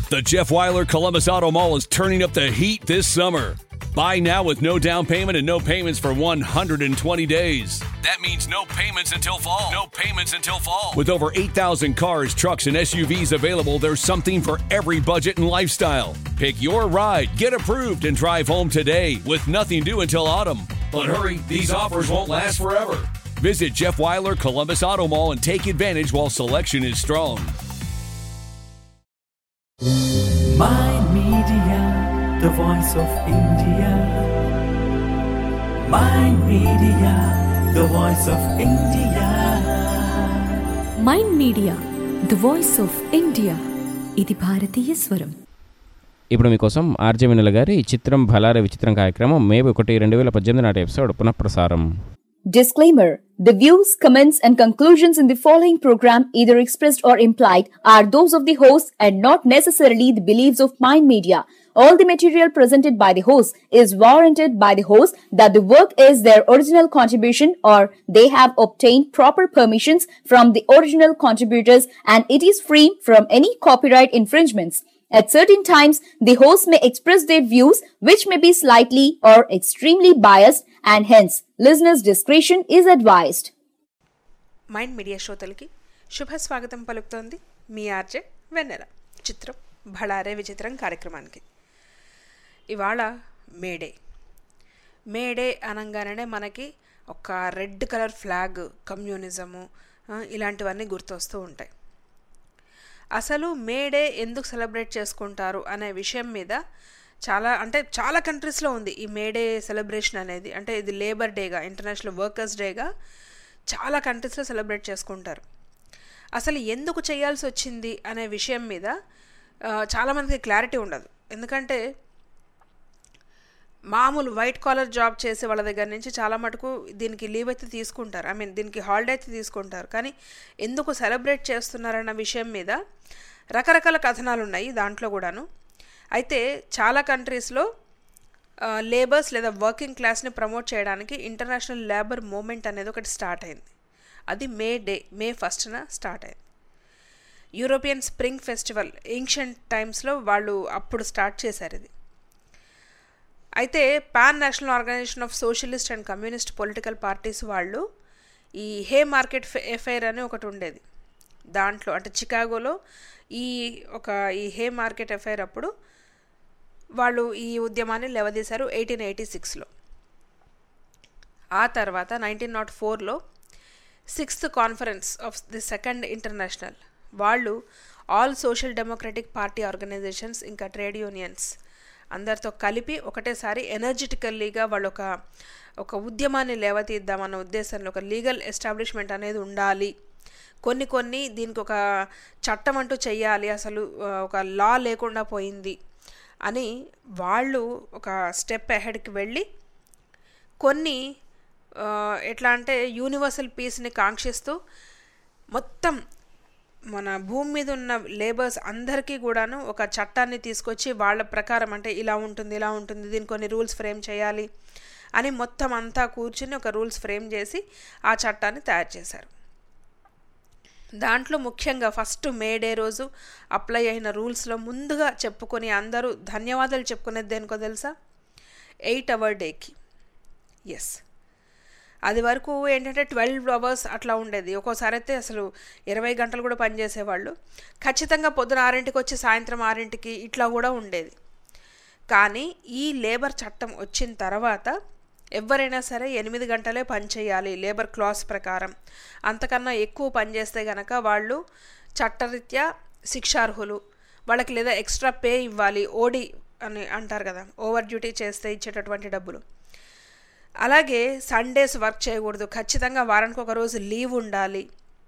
The Jeff Weiler Columbus Auto Mall is turning up the heat this summer. Buy now with no down payment and no payments for 120 days. That means no payments until fall. No payments until fall. With over 8,000 cars, trucks, and SUVs available, there's something for every budget and lifestyle. Pick your ride, get approved, and drive home today with nothing due until autumn. But hurry, these offers won't last forever. Visit Jeff Weiler Columbus Auto Mall and take advantage while selection is strong. My Media, the voice of India. My Media, the voice of India. Mind media the voice of India ఇది భారతీయ స్వరం ఇప్పుడు మీకోసం RJ వినుల గారి చిత్రం భలారే విచిత్రం కార్యక్రమం మే ఒకటి రెండు వేల పద్దెనిమిది నాటి ఎపిసోడ్ పునఃప్రసారం Disclaimer The views, comments, and conclusions in the following program, either expressed or implied, are those of the host and not necessarily the beliefs of Mind Media. All the material presented by the host is warranted by the host that the work is their original contribution or they have obtained proper permissions from the original contributors and it is free from any copyright infringements. At certain times, the host may express their views which may be slightly or extremely biased and hence listeners' discretion is advised. Mind media శ్రోతలకి శుభ స్వాగతం పలుకుతోంది మీ RJ వెన్నెల చిత్రం భళారే విచిత్రం కార్యక్రమానికి ఇవాళ May Day May Day అనగానే మనకి ఒక రెడ్ కలర్ ఫ్లాగ్ కమ్యూనిజము ఆ, ఇలాంటివన్నీ గుర్తొస్తూ ఉంటాయి అసలు మేడే ఎందుకు సెలబ్రేట్ చేసుకుంటారు అనే విషయం మీద చాలా అంటే చాలా కంట్రీస్లో ఉంది ఈ మేడే సెలబ్రేషన్ అనేది అంటే ఇది లేబర్ డేగా ఇంటర్నేషనల్ వర్కర్స్ డేగా చాలా కంట్రీస్లో సెలబ్రేట్ చేసుకుంటారు అసలు ఎందుకు చేయాల్సి వచ్చింది అనే విషయం మీద ఆ, చాలామందికి క్లారిటీ ఉండదు ఎందుకంటే మామూలు వైట్ కాలర్ జాబ్ చేసే వాళ్ళ దగ్గర నుంచి చాలా మటుకు దీనికి లీవ్ అయితే తీసుకుంటారు ఐ మీన్ దీనికి హాలిడే అయితే తీసుకుంటారు కానీ ఎందుకు సెలబ్రేట్ చేస్తున్నారన్న విషయం మీద రకరకాల కథనాలు ఉన్నాయి దాంట్లో కూడాను అయితే చాలా కంట్రీస్లో లేబర్స్ లేదా వర్కింగ్ క్లాస్ని ప్రమోట్ చేయడానికి ఇంటర్నేషనల్ లేబర్ మూమెంట్ అనేది ఒకటి స్టార్ట్ అయింది అది మే డే మే ఫస్ట్న స్టార్ట్ అయింది యూరోపియన్ స్ప్రింగ్ ఫెస్టివల్ ఏన్షియంట్ టైమ్స్లో వాళ్ళు అప్పుడు స్టార్ట్ చేశారు ఇది అయితే pan national organisation of socialist and communist political parties వాళ్ళు ఈ హే మార్కెట్ ఎఫైర్ అని ఒకటి ఉండేది దాంట్లో అంటే చికాగోలో ఈ ఒక ఈ హే మార్కెట్ ఎఫైర్ అప్పుడు వాళ్ళు ఈ ఉద్యమాన్ని లేవదీశారు ఎయిటీన్ ఎయిటీ సిక్స్లో ఆ తర్వాత నైన్టీన్ నాట్ ఫోర్లో sixth conference of the second international వాళ్ళు all social democratic party organisations ఇంకా ట్రేడ్ యూనియన్స్ అందరితో కలిపి ఒకటేసారి ఎనర్జెటికల్లీగా వాళ్ళు ఒక ఒక ఉద్యమాన్ని లేవతీద్దామన్న ఉద్దేశంలో ఒక లీగల్ ఎస్టాబ్లిష్మెంట్ అనేది ఉండాలి కొన్ని కొన్ని దీనికి ఒక చట్టం అంటూ చెయ్యాలి అసలు ఆ, ఒక లా లేకుండా పోయింది అని వాళ్ళు ఒక స్టెప్ అహెడ్కి వెళ్ళి కొన్ని ఆ, ఎట్లా అంటే యూనివర్సల్ పీస్ని కాంక్షిస్తూ మొత్తం మన భూమి మీద ఉన్న లేబర్స్ అందరికీ కూడాను ఒక చట్టాన్ని తీసుకొచ్చి వాళ్ళ ప్రకారం అంటే ఇలా ఉంటుంది ఇలా ఉంటుంది దీని కొన్ని రూల్స్ ఫ్రేమ్ చేయాలి అని మొత్తం అంతా కూర్చుని ఒక రూల్స్ ఫ్రేమ్ చేసి ఆ చట్టాన్ని తయారు చేశారు దాంట్లో ముఖ్యంగా ఫస్ట్ మే డే రోజు అప్లై అయిన రూల్స్లో ముందుగా చెప్పుకొని అందరూ ధన్యవాదాలు చెప్పుకునేది దేనికో తెలుసా ఎయిట్ అవర్ డేకి ఎస్ అది వరకు ఏంటంటే ట్వెల్వ్ అవర్స్ అట్లా ఉండేది ఒక్కోసారి అయితే అసలు ఇరవై గంటలు కూడా పనిచేసేవాళ్ళు ఖచ్చితంగా పొద్దున ఆరింటికి వచ్చి సాయంత్రం ఆరింటికి ఇట్లా కూడా ఉండేది కానీ ఈ లేబర్ చట్టం వచ్చిన తర్వాత ఎవరైనా సరే ఎనిమిది గంటలే పని చేయాలి లేబర్ క్లాస్ ప్రకారం అంతకన్నా ఎక్కువ పని చేస్తే గనక వాళ్ళు చట్టరీత్యా శిక్షార్హులు వాళ్ళకి లేదా ఎక్స్ట్రా పే ఇవ్వాలి ఓడి అని అంటారు కదా ఓవర్ డ్యూటీ చేస్తే ఇచ్చేటటువంటి డబ్బులు అలాగే సండేస్ వర్క్ చేయకూడదు ఖచ్చితంగా వారానికి ఒక రోజు లీవ్ ఉండాలి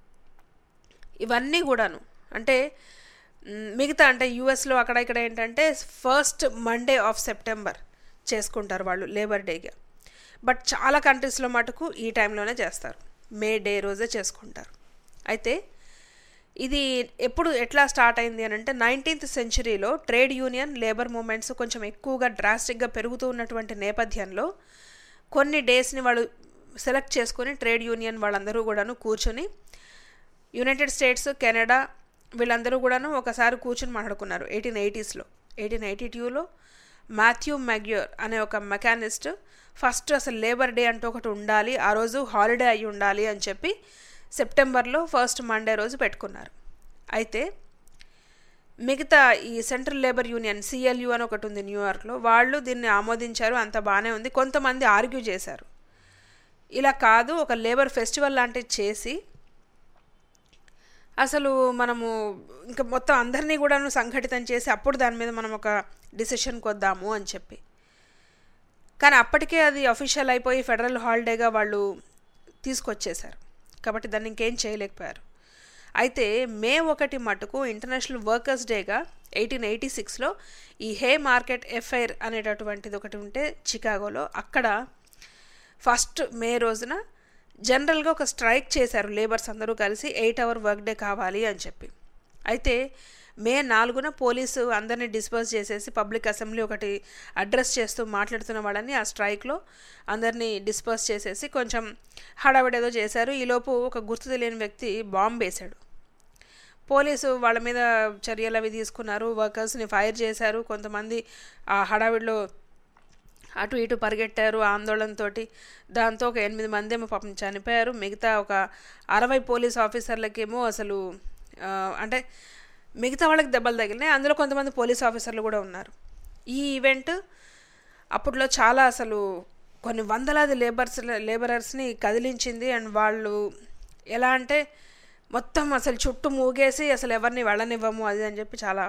ఇవన్నీ కూడాను అంటే మ్, మిగతా అంటే యూఎస్లో అక్కడ ఇక్కడ ఏంటంటే ఫస్ట్ మండే ఆఫ్ సెప్టెంబర్ చేసుకుంటారు వాళ్ళు లేబర్ డేగా బట్ చాలా కంట్రీస్లో మటుకు ఈ టైంలోనే చేస్తారు మే డే రోజే చేసుకుంటారు అయితే ఇది ఎప్పుడు ఎట్లా స్టార్ట్ అయింది అని అంటే నైన్టీన్త్ సెంచరీలో ట్రేడ్ యూనియన్ లేబర్ మూమెంట్స్ కొంచెం ఎక్కువగా డ్రాస్టిక్గా పెరుగుతూ ఉన్నటువంటి నేపథ్యంలో కొన్ని డేస్ని వాళ్ళు సెలెక్ట్ చేసుకొని ట్రేడ్ యూనియన్ వాళ్ళందరూ కూడాను కూర్చొని యునైటెడ్ స్టేట్స్ కెనడా వీళ్ళందరూ కూడాను ఒకసారి కూర్చుని మాట్లాడుకున్నారు ఎయిటీన్ ఎయిటీస్లో ఎయిటీన్ ఎయిటీ టూలో మాథ్యూ మెగ్యూర్ అనే ఒక మెకానిస్ట్ ఫస్ట్ అసలు లేబర్ డే అంటూ ఒకటి ఉండాలి ఆ రోజు హాలిడే అయి ఉండాలి అని చెప్పి సెప్టెంబర్లో ఫస్ట్ మండే రోజు పెట్టుకున్నారు అయితే మిగతా ఈ సెంట్రల్ లేబర్ యూనియన్ సిఎల్యు అని ఒకటి ఉంది న్యూయార్క్లో వాళ్ళు దీన్ని ఆమోదించారు అంత బాగానే ఉంది కొంతమంది ఆర్గ్యూ చేశారు ఇలా కాదు ఒక లేబర్ ఫెస్టివల్ లాంటిది చేసి అసలు మనము ఇంకా మొత్తం అందరినీ కూడాను సంఘటితం చేసి అప్పుడు దాని మీద మనం ఒక డిసిషన్కి వద్దాము అని చెప్పి కానీ అప్పటికే అది అఫీషియల్ అయిపోయి ఫెడరల్ హాలిడేగా వాళ్ళు తీసుకొచ్చేశారు కాబట్టి దాన్ని ఇంకేం చేయలేకపోయారు అయితే మే ఒకటి మటుకు ఇంటర్నేషనల్ వర్కర్స్ డేగా ఎయిటీన్ ఎయిటీ సిక్స్లో ఈ హే మార్కెట్ ఎఫ్ఐఆర్ అనేటటువంటిది ఒకటి ఉంటే చికాగోలో అక్కడ ఫస్ట్ మే రోజున జనరల్గా ఒక స్ట్రైక్ చేశారు లేబర్స్ అందరూ కలిసి ఎయిట్ అవర్ వర్క్ డే కావాలి అని చెప్పి అయితే మే నాలుగున పోలీసు అందరినీ డిస్పర్స్ చేసేసి పబ్లిక్ అసెంబ్లీ ఒకటి అడ్రస్ చేస్తూ మాట్లాడుతున్న వాళ్ళని ఆ స్ట్రైక్లో అందరినీ డిస్పర్స్ చేసేసి కొంచెం హడావిడేదో చేశారు ఈలోపు ఒక గుర్తు తెలియని వ్యక్తి బాంబు వేశాడు పోలీసు వాళ్ళ మీద చర్యలు అవి తీసుకున్నారు వర్కర్స్ని ఫైర్ చేశారు కొంతమంది ఆ హడావిడిలో అటు ఇటు పరిగెట్టారు ఆందోళనతో దాంతో ఒక ఎనిమిది మంది ఏమో పాపం చనిపోయారు మిగతా ఒక అరవై పోలీస్ ఆఫీసర్లకేమో అసలు ఆ, అంటే మిగతా వాళ్ళకి దెబ్బలు తగిలినాయి అందులో కొంతమంది పోలీస్ ఆఫీసర్లు కూడా ఉన్నారు ఈ ఈవెంట్ అప్పట్లో చాలా అసలు కొన్ని వందలాది లేబర్స్ లేబరర్స్ని కదిలించింది అండ్ వాళ్ళు ఎలా అంటే మొత్తం అసలు చుట్టూ మూగేసి అసలు ఎవరిని వెళ్ళనివ్వము అది అని చెప్పి చాలా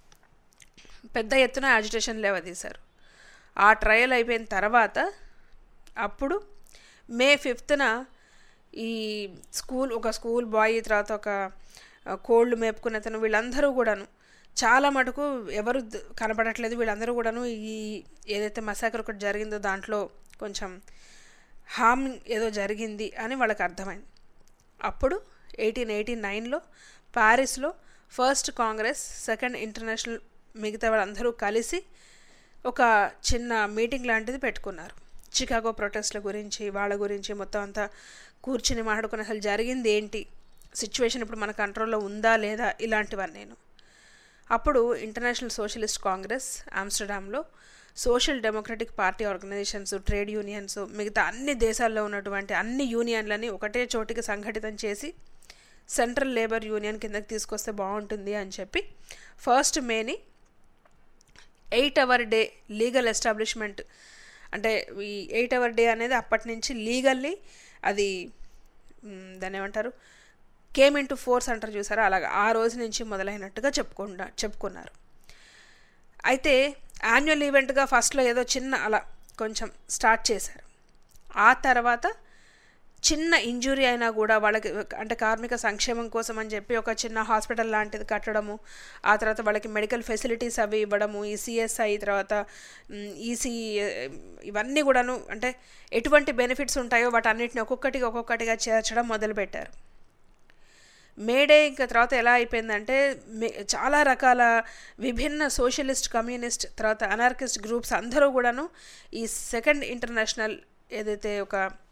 పెద్ద ఎత్తున యాజిటేషన్ లేవదీశారు ఆ ట్రయల్ అయిపోయిన తర్వాత అప్పుడు మే ఫిఫ్త్న ఈ స్కూల్ ఒక స్కూల్ బాయ్ తర్వాత ఒక ఆ, కోళ్ళు మేపుకునే అతను వీళ్ళందరూ కూడాను చాలా మటుకు ఎవరు ద- కనపడట్లేదు వీళ్ళందరూ కూడాను ఈ ఏదైతే మసాకర్ ఒకటి జరిగిందో దాంట్లో కొంచెం హామ్ ఏదో జరిగింది అని వాళ్ళకి అర్థమైంది అప్పుడు ఎయిటీన్ ఎయిటీ నైన్లో ప్యారిస్లో ఫస్ట్ కాంగ్రెస్ సెకండ్ ఇంటర్నేషనల్ మిగతా వాళ్ళందరూ కలిసి ఒక చిన్న మీటింగ్ లాంటిది పెట్టుకున్నారు చికాగో ప్రొటెస్ట్ల గురించి వాళ్ళ గురించి మొత్తం అంతా కూర్చుని మాట్లాడుకుని అసలు జరిగింది ఏంటి సిచ్యువేషన్ ఇప్పుడు మన కంట్రోల్లో ఉందా లేదా ఇలాంటివన్నీ నేను అప్పుడు ఇంటర్నేషనల్ సోషలిస్ట్ కాంగ్రెస్ ఆమ్స్టర్డామ్లో social democratic party organisations trade unions మిగతా అన్ని దేశాల్లో ఉన్నటువంటి అన్ని యూనియన్లని ఒకటే చోటికి సంఘటితం చేసి సెంట్రల్ లేబర్ యూనియన్ కిందకి తీసుకొస్తే బాగుంటుంది అని చెప్పి ఫస్ట్ మేని eight hour day legal establishment అంటే ఈ ఎయిట్ అవర్ డే అనేది అప్పటి నుంచి లీగల్లీ అది మ్, దాన్ని ఏమంటారు కేమ్ ఇన్ టు ఫోర్స్ అంటారు చూసారా అలాగా ఆ రోజు నుంచి మొదలైనట్టుగా చెప్పుకుండా చెప్పుకున్నారు అయితే యాన్యువల్ ఈవెంట్గా ఫస్ట్లో ఏదో చిన్న అలా కొంచెం స్టార్ట్ చేశారు ఆ తర్వాత చిన్న ఇంజురీ అయినా కూడా వాళ్ళకి అంటే కార్మిక సంక్షేమం కోసం అని చెప్పి ఒక చిన్న హాస్పిటల్ లాంటిది కట్టడము ఆ తర్వాత వాళ్ళకి మెడికల్ ఫెసిలిటీస్ అవి ఇవ్వడము ఈ సిఎస్ఐ తర్వాత ఈసీ ఇవన్నీ కూడాను అంటే ఎటువంటి బెనిఫిట్స్ ఉంటాయో వాటన్నిటిని ఒక్కొక్కటిగా ఒక్కొక్కటిగా చేర్చడం మొదలుపెట్టారు మేడే ఇంకా తర్వాత ఎలా అయిపోయిందంటే మే- చాలా రకాల విభిన్న సోషలిస్ట్ కమ్యూనిస్ట్ తర్వాత అనార్కిస్ట్ గ్రూప్స్ అందరూ కూడాను ఈ సెకండ్ ఇంటర్నేషనల్ ఏదైతే ఒక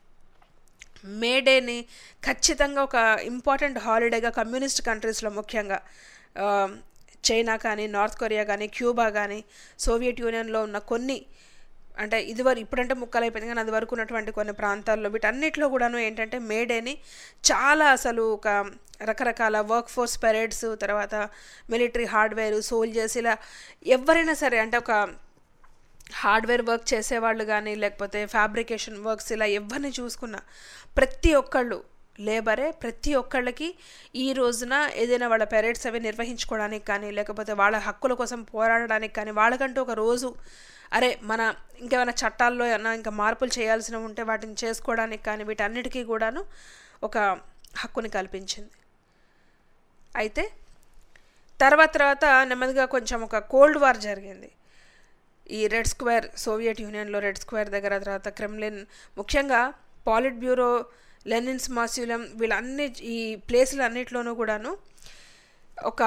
మేడేని ఖచ్చితంగా ఒక ఇంపార్టెంట్ హాలిడేగా కమ్యూనిస్ట్ కంట్రీస్లో ముఖ్యంగా ఆ, చైనా కానీ నార్త్ కొరియా కానీ క్యూబా కానీ సోవియట్ యూనియన్లో ఉన్న కొన్ని అంటే ఇదివరకు ఇప్పుడంటే ముక్కలైపోయింది కానీ అది వరకు ఉన్నటువంటి కొన్ని ప్రాంతాల్లో వీటన్నిటిలో కూడాను ఏంటంటే మేడేని చాలా అసలు ఒక రకరకాల వర్క్ ఫోర్స్ పెరేడ్స్ తర్వాత మిలిటరీ హార్డ్వేర్ సోల్జర్స్ ఇలా ఎవరైనా సరే అంటే ఒక హార్డ్వేర్ వర్క్ చేసేవాళ్ళు కానీ లేకపోతే ఫ్యాబ్రికేషన్ వర్క్స్ ఇలా ఎవరిని చూసుకున్నా ప్రతి ఒక్కళ్ళు లేబరే ప్రతి ఒక్కళ్ళకి ఈ రోజున ఏదైనా వాళ్ళ పెరేడ్స్ అవి నిర్వహించుకోవడానికి కానీ లేకపోతే వాళ్ళ హక్కుల కోసం పోరాడడానికి కానీ వాళ్ళకంటూ ఒక రోజు అరే మన ఇంకేమైనా చట్టాల్లో ఏమైనా ఇంకా మార్పులు చేయాల్సినవి ఉంటే వాటిని చేసుకోవడానికి కానీ వీటన్నిటికీ కూడాను ఒక హక్కుని కల్పించింది అయితే తర్వాత తర్వాత నెమ్మదిగా కొంచెం ఒక కోల్డ్ వార్ జరిగింది ఈ రెడ్ స్క్వేర్ సోవియట్ యూనియన్లో రెడ్ స్క్వేర్ దగ్గర తర్వాత క్రెమ్లిన్ ముఖ్యంగా పాలిట్ బ్యూరో లెనిన్స్ మాస్యూలం వీళ్ళన్ని ఈ ప్లేసులు అన్నిట్లోనూ కూడాను ఒక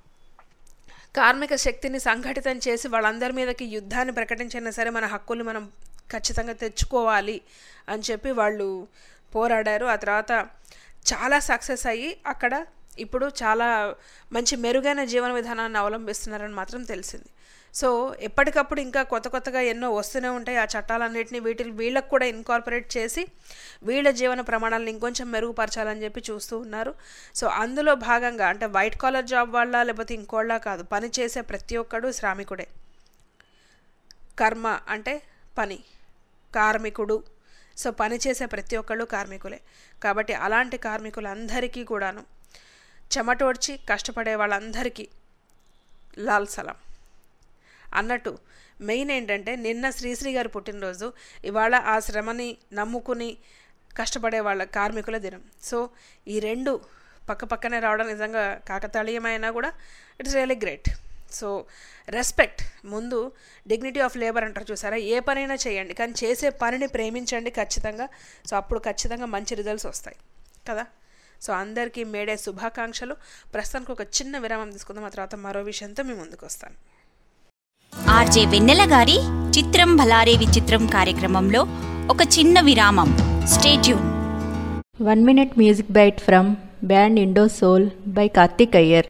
కార్మిక శక్తిని సంఘటితం చేసి వాళ్ళందరి మీదకి యుద్ధాన్ని ప్రకటించినా సరే మన హక్కులు మనం ఖచ్చితంగా తెచ్చుకోవాలి అని చెప్పి వాళ్ళు పోరాడారు ఆ తర్వాత చాలా సక్సెస్ అయ్యి అక్కడ ఇప్పుడు చాలా మంచి మెరుగైన జీవన విధానాన్ని అవలంబిస్తున్నారని మాత్రం తెలిసింది సో ఎప్పటికప్పుడు ఇంకా కొత్త కొత్తగా ఎన్నో వస్తూనే ఉంటాయి ఆ చట్టాలన్నింటినీ వీటి వీళ్ళకు కూడా ఇన్కార్పొరేట్ చేసి వీళ్ళ జీవన ప్రమాణాలను ఇంకొంచెం మెరుగుపరచాలని చెప్పి చూస్తూ ఉన్నారు సో అందులో భాగంగా అంటే వైట్ కాలర్ జాబ్ వాళ్ళ లేకపోతే ఇంకోళ్ళ కాదు పని చేసే ప్రతి ఒక్కడు శ్రామికుడే కర్మ అంటే పని కార్మికుడు సో పని చేసే ప్రతి ఒక్కళ్ళు కార్మికులే కాబట్టి అలాంటి కార్మికులందరికీ కూడాను చెమటోడ్చి కష్టపడే వాళ్ళందరికీ లాల్ సలాం అన్నట్టు మెయిన్ ఏంటంటే నిన్న శ్రీశ్రీ గారి పుట్టినరోజు ఇవాళ ఆ శ్రమని నమ్ముకుని కష్టపడే వాళ్ళ కార్మికుల దినం సో ఈ రెండు పక్క పక్కనే రావడం నిజంగా కాకతాళీయమైనా కూడా it's really great so respect ముందు డిగ్నిటీ ఆఫ్ లేబర్ అంటారు చూసారా ఏ పనైనా చేయండి కానీ చేసే పనిని ప్రేమించండి ఖచ్చితంగా సో అప్పుడు ఖచ్చితంగా మంచి రిజల్ట్స్ వస్తాయి కదా సో అందరికీ మేడే శుభాకాంక్షలు ప్రస్తుతానికి ఒక చిన్న విరామం తీసుకుందాం ఆ తర్వాత మరో విషయంతో మీ ముందుకు వస్తాను ఆర్జే వెన్నెల గారి చిత్రం భలారే విచిత్రం కార్యక్రమంలో ఒక చిన్న విరామం stay tune One minute music bite from band Indo Soul by Karthik Iyer.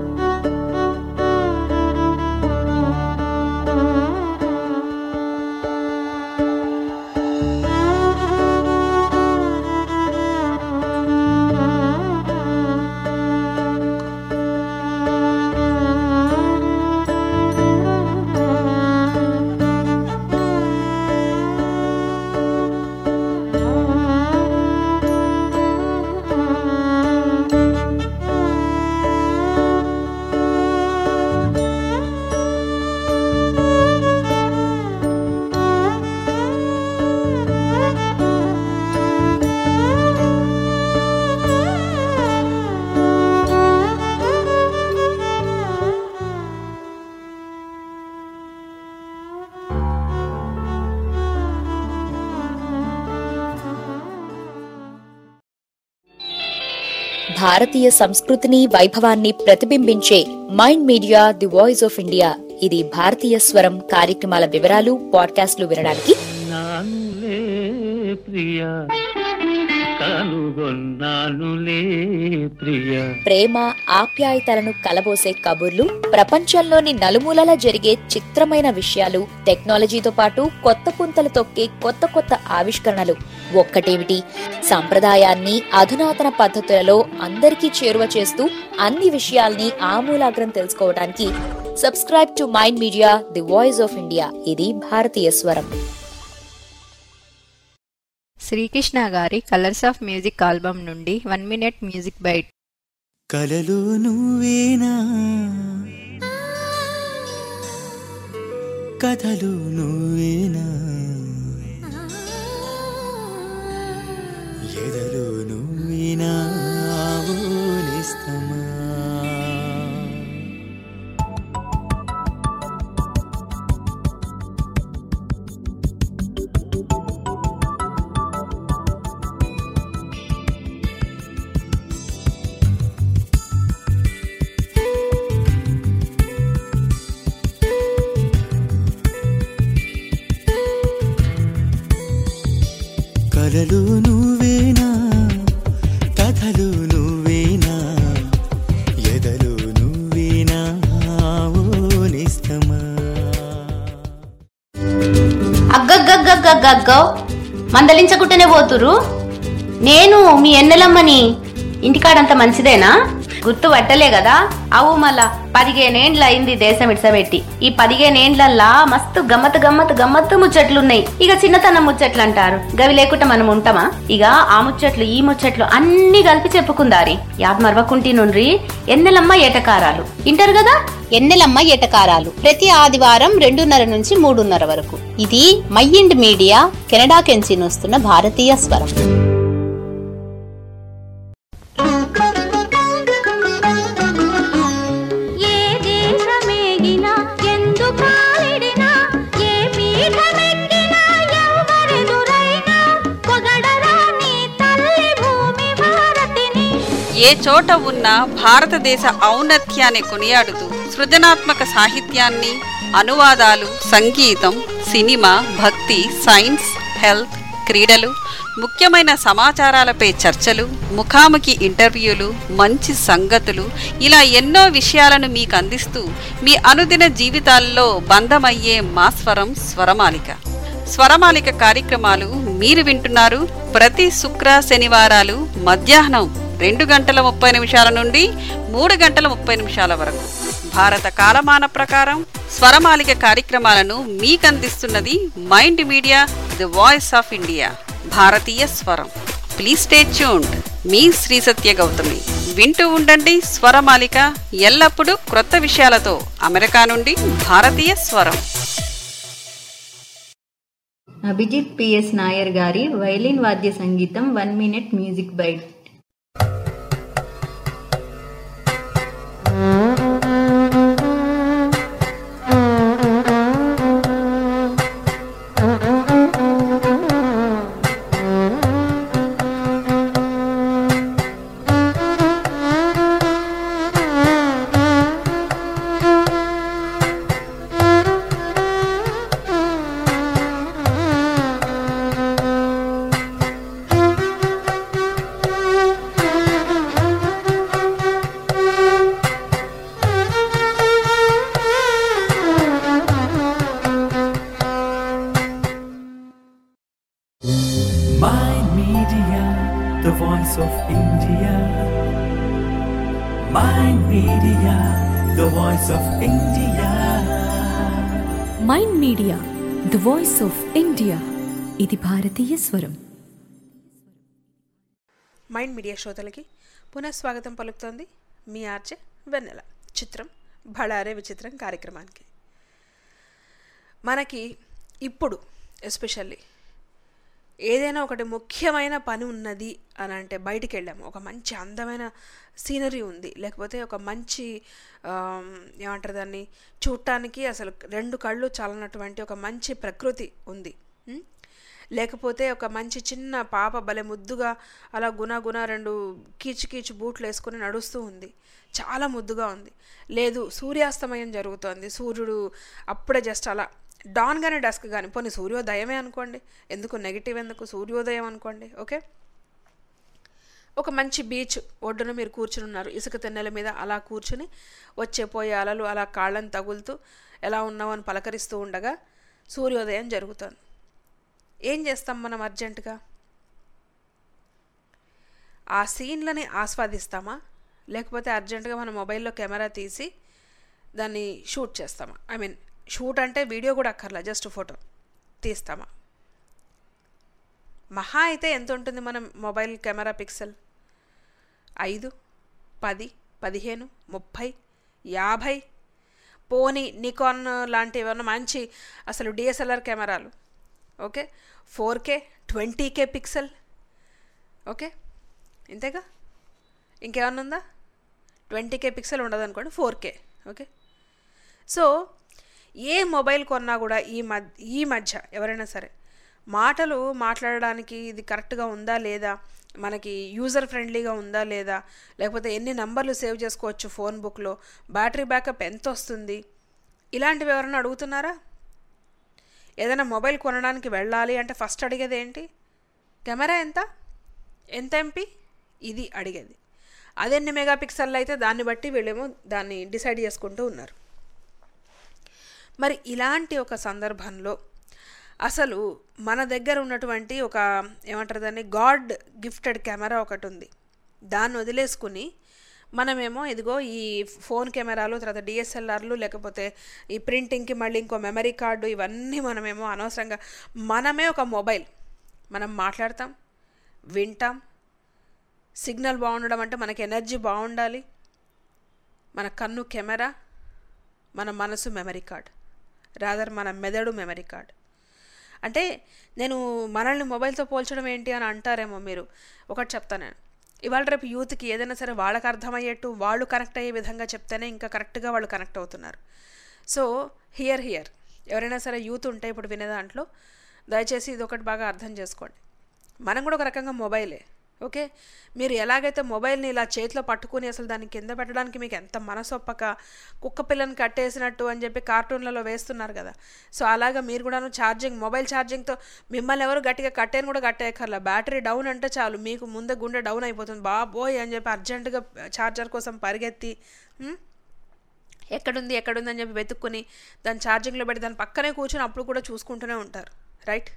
భారతీయ సంస్కృతిని వైభవాన్ని ప్రతిబింబించే Mind Media the voice of India ఇది భారతీయ స్వరం కార్యక్రమాల వివరాలు పాడ్కాస్ట్లు వినడానికి నానులే ప్రియ కనుగొన్నానులే ప్రియ ప్రేమ ఆప్యాయతలను కలబోసే కబుర్లు ప్రపంచంలోని నలుమూలలా జరిగే చిత్రమైన విషయాలు టెక్నాలజీతో పాటు కొత్త పుంతలు తొక్కే కొత్త కొత్త ఆవిష్కరణలు ఒక్కటేమిటి సంప్రదాయాన్ని అధునాతన పద్ధతులలో అందరికీ చేరువ చేస్తూ అన్ని విషయాల్ని ఆమూలాగ్రం తెలుసుకోవడానికి subscribe to Mind Media the voice of India ఇది భారతీయ స్వరం శ్రీకృష్ణ గారి కలర్స్ ఆఫ్ మ్యూజిక్ ఆల్బమ్ నుండి వన్ మినిట్ మ్యూజిక్ బైట్ కలలు నువ్వేనా కథలు నువ్వేనా ఎదలు నువ్వేనా ఆవులిస్తమా కలలు నువ్వేనా కథలు నువ్వేనా ఎదలు నువ్వేనా ఆవులిస్తమా అగ్గగ్గగ్గగ్గగ్గో మందలించకుంటేనే పోతురు నేను మీ ఎన్నెలమ్మని ఇంటికాడంత మంచిదేనా గుర్తు పట్టలే కదా అవు మళ్ళా పదిహేనేండ్ల అయింది దేశం ఇడ్సబెట్టి ఈ పదిహేనేండ్లల్లా మస్తు గమ్మత్ గమ్మత్ గమ్మత్తు ముచ్చట్లున్నాయి ఇక చిన్నతనం ముచ్చట్లు అంటారు గవి లేకుండా మనం ఉంటామా ఇక ఆ ముచ్చట్లు ఈ ముచ్చట్లు అన్ని కలిపి చెప్పుకుందారి యాద్ మరవకుంటి నుండ్రి ఎన్నెలమ్మ ఏటకారాలు ఇంటారు కదా ఎన్నెలమ్మ ఎటకారాలు ప్రతి ఆదివారం రెండున్నర నుంచి మూడున్నర వరకు ఇది మైండ్ మీడియా కెనడా కెంచి వస్తున్న భారతీయ స్వరం ఏ దేశమేగినా ఎందు కాలిడినా ఏ పీఠమెక్కినా ఎవరెదురైనా పొగడరా నీ తల్లి భూమి భారతిని ఏ చోట ఉన్నా భారతదేశ ఔన్నత్యాన్ని కొనియాడుతూ సృజనాత్మక సాహిత్యాన్ని అనువాదాలు సంగీతం సినిమా భక్తి సైన్స్ హెల్త్ క్రీడలు ముఖ్యమైన సమాచారాలపై చర్చలు ముఖాముఖి ఇంటర్వ్యూలు మంచి సంగతులు ఇలా ఎన్నో విషయాలను మీకు అందిస్తూ మీ అనుదిన జీవితాల్లో బంధమయ్యే మా స్వరం స్వరమాలిక స్వరమాలిక కార్యక్రమాలు మీరు వింటున్నారు ప్రతి శుక్ర శనివారాలు మధ్యాహ్నం రెండు గంటల ముప్పై నిమిషాల నుండి మూడు గంటల ముప్పై నిమిషాల వరకు భారత కాలమాన ప్రకారం స్వరమాలిక కార్యక్రమాలను మీకు అందిస్తున్నది Mind Media the voice of India భారతీయ స్వరం ప్లీజ్ స్టే ట్యూన్డ్ మీ శ్రీ సత్య గౌతమి వింటూ ఉండండి స్వరమాలిక ఎల్లప్పుడూ క్రొత్త విషయాలతో అమెరికా నుండి భారతీయ స్వరం అభిజిత్ పిఎస్ నాయర్ గారి వైలిన్ వాద్య సంగీతం one minute music bite My Media, the voice of India. My Media, the voice of India. Mind media the voice of India ఇది భారతీయ స్వరం మైండ్ మీడియా శ్రోతలకి పునఃస్వాగతం పలుకుతోంది మీ ఆర్జే వెన్నెల చిత్రం బళారే విచిత్రం కార్యక్రమానికి మనకి ఇప్పుడు ఎస్పెషల్లీ ఏదైనా ఒకటి ముఖ్యమైన పని ఉన్నది అని అంటే బయటికి వెళ్ళాము ఒక మంచి అందమైన సీనరీ ఉంది లేకపోతే ఒక మంచి ఆమ్, ఏమంటారు దాన్ని చూడటానికి అసలు రెండు కళ్ళు చాలనటువంటి ఒక మంచి ప్రకృతి ఉంది ఉం? లేకపోతే ఒక మంచి చిన్న పాప భలే ముద్దుగా అలా గుణ గుణ రెండు కీచు కీచు బూట్లు వేసుకొని నడుస్తూ ఉంది చాలా ముద్దుగా ఉంది లేదు సూర్యాస్తమయం జరుగుతోంది సూర్యుడు అప్పుడే జస్ట్ అలా డాన్ కానీ డస్క్ కానీ పోనీ సూర్యోదయమే అనుకోండి ఎందుకు నెగిటివ్ ఎందుకు సూర్యోదయం అనుకోండి ఓకే ఒక మంచి బీచ్ ఒడ్డున మీరు కూర్చుని ఉన్నారు ఇసుక తెన్నెల మీద అలా కూర్చుని వచ్చే పోయే అలలు అలా కాళ్ళని తగులుతూ ఎలా ఉన్నావు అని పలకరిస్తూ ఉండగా సూర్యోదయం జరుగుతుంది ఏం చేస్తాం మనం అర్జెంటుగా ఆ సీన్లని ఆస్వాదిస్తామా లేకపోతే అర్జెంటుగా మన మొబైల్లో కెమెరా తీసి దాన్ని షూట్ చేస్తామా ఐ మీన్ షూట్ అంటే వీడియో కూడా అక్కర్లా జస్ట్ ఫోటో తీస్తామా మహా అయితే ఎంత ఉంటుంది మన మొబైల్ కెమెరా పిక్సెల్ ఐదు పది పదిహేను ముప్పై యాభై పోనీ నికాన్ లాంటి ఏమన్నా మంచి అసలు డిఎస్ఎల్ఆర్ కెమెరాలు okay four K twenty K pixel okay ఇంతేగా ఇంకేమన్నా ఉందా ట్వంటీ కే పిక్సెల్ ఉండదు అనుకోండి ఫోర్ కే ఓకే సో ఏ మొబైల్ కొన్నా కూడా ఈ మధ్య ఈ మధ్య ఎవరైనా సరే మాటలు మాట్లాడడానికి ఇది కరెక్ట్గా ఉందా లేదా మనకి యూజర్ ఫ్రెండ్లీగా ఉందా లేదా లేకపోతే ఎన్ని నంబర్లు సేవ్ చేసుకోవచ్చు ఫోన్ బుక్లో బ్యాటరీ బ్యాకప్ ఎంత వస్తుంది ఇలాంటివి ఎవరైనా అడుగుతున్నారా ఏదైనా మొబైల్ కొనడానికి వెళ్ళాలి అంటే ఫస్ట్ అడిగేది ఏంటి కెమెరా ఎంత ఎంత ఎంపీ ఇది అడిగేది అదెన్ని మెగాపిక్సెల్ అయితే దాన్ని బట్టి వీళ్ళేమో దాన్ని డిసైడ్ చేసుకుంటూ ఉన్నారు మరి ఇలాంటి ఒక సందర్భంలో అసలు మన దగ్గర ఉన్నటువంటి ఒక ఏమంటారు దాన్ని గాడ్ గిఫ్టెడ్ కెమెరా ఒకటి ఉంది దాన్ని వదిలేసుకుని మనమేమో ఇదిగో ఈ ఫోన్ కెమెరాలు తర్వాత డిఎస్ఎల్ఆర్లు లేకపోతే ఈ ప్రింటింగ్కి మళ్ళీ ఇంకో మెమరీ కార్డు ఇవన్నీ మనమేమో అనవసరంగా మనమే ఒక మొబైల్ మనం మాట్లాడతాం వింటాం సిగ్నల్ బాగుండడం అంటే మనకి ఎనర్జీ బాగుండాలి మన కన్ను కెమెరా మన మనసు మెమరీ కార్డ్ రాదర్ మన మెదడు మెమరీ కార్డ్ అంటే నేను మనల్ని మొబైల్తో పోల్చడం ఏంటి అని అంటారేమో మీరు ఒకటి చెప్తాను నేను ఇవాళ రేపు యూత్కి ఏదైనా సరే వాళ్ళకి అర్థమయ్యేట్టు వాళ్ళు కనెక్ట్ అయ్యే విధంగా చెప్తేనే ఇంకా కరెక్ట్గా వాళ్ళు కనెక్ట్ అవుతున్నారు సో హియర్ హియర్ ఎవరైనా సరే యూత్ ఉంటే ఇప్పుడు వినే దాంట్లో దయచేసి ఇది ఒకటి బాగా అర్థం చేసుకోండి మనం కూడా ఒక రకంగా మొబైలే ఓకే మీరు ఎలాగైతే మొబైల్ని ఇలా చేతిలో పట్టుకుని అసలు దాన్ని కింద పెట్టడానికి మీకు ఎంత మనసొప్పక కుక్క పిల్లని కట్టేసినట్టు అని చెప్పి కార్టూన్లలో వేస్తున్నారు కదా సో అలాగా మీరు కూడాను ఛార్జింగ్ మొబైల్ ఛార్జింగ్తో మిమ్మల్ని ఎవరు గట్టిగా కట్టేని కూడా కట్టేయక్కర్లా బ్యాటరీ డౌన్ అంటే చాలు మీకు ముందే గుండె డౌన్ అయిపోతుంది బాబోయ్ అని చెప్పి అర్జెంటుగా ఛార్జర్ కోసం పరిగెత్తి ఉమ్, ఎక్కడుంది ఎక్కడుంది అని చెప్పి వెతుక్కుని దాన్ని ఛార్జింగ్లో పెట్టి దాని పక్కనే కూర్చొని అప్పుడు కూడా చూసుకుంటూనే ఉంటారు రైట్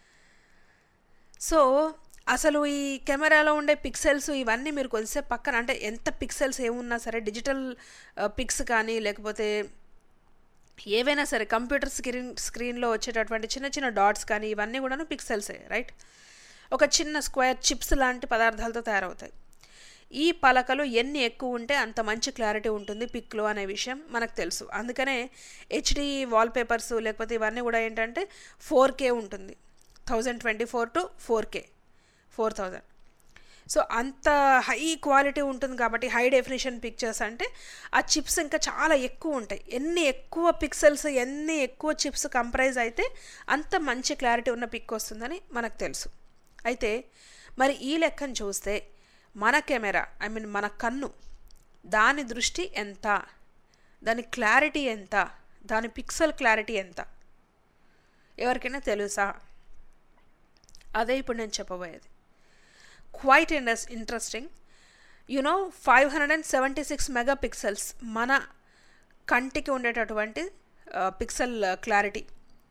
సో అసలు ఈ కెమెరాలో ఉండే పిక్సెల్స్ ఇవన్నీ మీరు కొద్దిసేపు పక్కన అంటే ఎంత పిక్సెల్స్ ఏమున్నా సరే డిజిటల్ పిక్స్ కానీ లేకపోతే ఏవైనా సరే కంప్యూటర్ స్క్రీన్ స్క్రీన్లో వచ్చేటటువంటి చిన్న చిన్న డాట్స్ కానీ ఇవన్నీ కూడాను పిక్సెల్సే రైట్ ఒక చిన్న స్క్వేర్ చిప్స్ లాంటి పదార్థాలతో తయారవుతాయి ఈ పలకలు ఎన్ని ఎక్కువ ఉంటే అంత మంచి క్లారిటీ ఉంటుంది పిక్లో అనే విషయం మనకు తెలుసు అందుకనే హెచ్డి వాల్పేపర్స్ లేకపోతే ఇవన్నీ కూడా ఏంటంటే ఫోర్ కే ఉంటుంది thousand twenty four to four K four thousand so అంత హై క్వాలిటీ ఉంటుంది కాబట్టి హై డెఫినేషన్ పిక్చర్స్ అంటే ఆ చిప్స్ ఇంకా చాలా ఎక్కువ ఉంటాయి ఎన్ని ఎక్కువ పిక్సెల్స్ ఎన్ని ఎక్కువ చిప్స్ కంప్రైజ్ అయితే అంత మంచి క్లారిటీ ఉన్న పిక్ వస్తుందని మనకు తెలుసు అయితే మరి ఈ లెక్కను చూస్తే మన కెమెరా ఐ మీన్ మన కన్ను దాని దృష్టి ఎంత దాని క్లారిటీ ఎంత దాని పిక్సెల్ క్లారిటీ ఎంత ఎవరికైనా తెలుసా అదే ఇప్పుడు నేను చెప్పబోయేది క్వైట్ ఇండస్ interesting you know five hundred and seventy six mega pixels మన కంటికి ఉండేటటువంటి పిక్సెల్ క్లారిటీ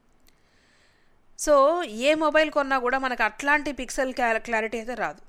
సో ఏ మొబైల్ కొన్నా కూడా మనకు అట్లాంటి పిక్సెల్ క్లారిటీ అయితే రాదు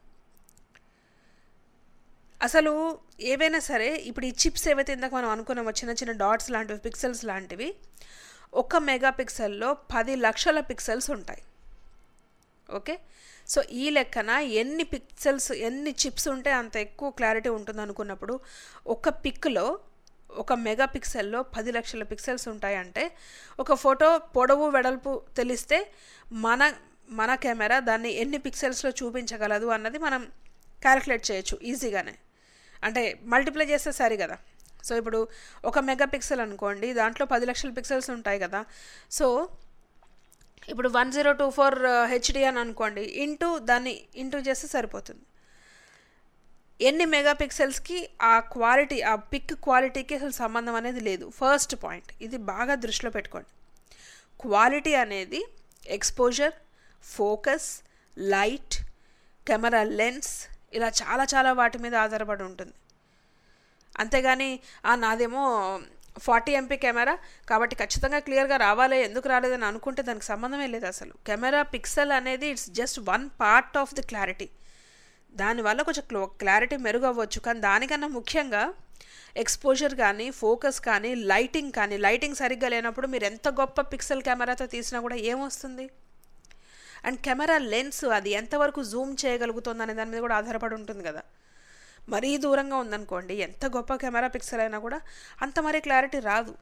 అసలు ఏవైనా సరే ఇప్పుడు ఈ చిప్స్ ఏవైతే ఇందాక మనం అనుకున్నామో చిన్న చిన్న డాట్స్ లాంటివి పిక్సెల్స్ లాంటివి ఒక మెగా పిక్సెల్లో పది లక్షల పిక్సెల్స్ ఉంటాయి ఓకే సో ఈ లెక్కన ఎన్ని పిక్సెల్స్ ఎన్ని చిప్స్ ఉంటే అంత ఎక్కువ క్లారిటీ ఉంటుంది అనుకున్నప్పుడు ఒక పిక్లో ఒక మెగా పిక్సెల్లో పది లక్షల పిక్సెల్స్ ఉంటాయంటే ఒక ఫోటో పొడవు వెడల్పు తెలిస్తే మన మన కెమెరా దాన్ని ఎన్ని పిక్సెల్స్లో చూపించగలదు అన్నది మనం క్యాలిక్యులేట్ చేయొచ్చు ఈజీగానే అంటే మల్టిప్లై చేస్తే సరి కదా సో ఇప్పుడు ఒక మెగా పిక్సెల్ అనుకోండి దాంట్లో పది లక్షల పిక్సెల్స్ ఉంటాయి కదా సో ఇప్పుడు one zero two four HD అని అనుకోండి ఇంటూ దాన్ని ఇంటూ చేస్తే సరిపోతుంది ఎన్ని మెగా పిక్సెల్స్కి ఆ క్వాలిటీ ఆ పిక్ క్వాలిటీకి అసలు సంబంధం అనేది లేదు ఫస్ట్ పాయింట్ ఇది బాగా దృష్టిలో పెట్టుకోండి క్వాలిటీ అనేది exposure focus light camera lens ఇలా చాలా చాలా వాటి మీద ఆధారపడి ఉంటుంది అంతేగాని ఆ నాదేమో ఫార్టీ ఎంపీ కెమెరా కాబట్టి ఖచ్చితంగా క్లియర్గా రావాలి ఎందుకు రాలేదని అనుకుంటే దానికి సంబంధమే లేదు అసలు కెమెరా పిక్సెల్ అనేది it's just one part of the clarity దానివల్ల కొంచెం క్లో క్లారిటీ మెరుగు అవ్వచ్చు కానీ దానికన్నా ముఖ్యంగా ఎక్స్పోజర్ కానీ ఫోకస్ కానీ లైటింగ్ కానీ లైటింగ్ సరిగ్గా లేనప్పుడు మీరు ఎంత గొప్ప పిక్సెల్ కెమెరాతో తీసినా కూడా ఏమొస్తుంది అండ్ కెమెరా లెన్స్ అది ఎంతవరకు జూమ్ చేయగలుగుతుంది అనే దాని మీద కూడా ఆధారపడి ఉంటుంది కదా మరీ దూరంగా ఉందనుకోండి ఎంత గొప్ప కెమెరా పిక్సెల్ అయినా కూడా అంత మరీ క్లారిటీ రాదు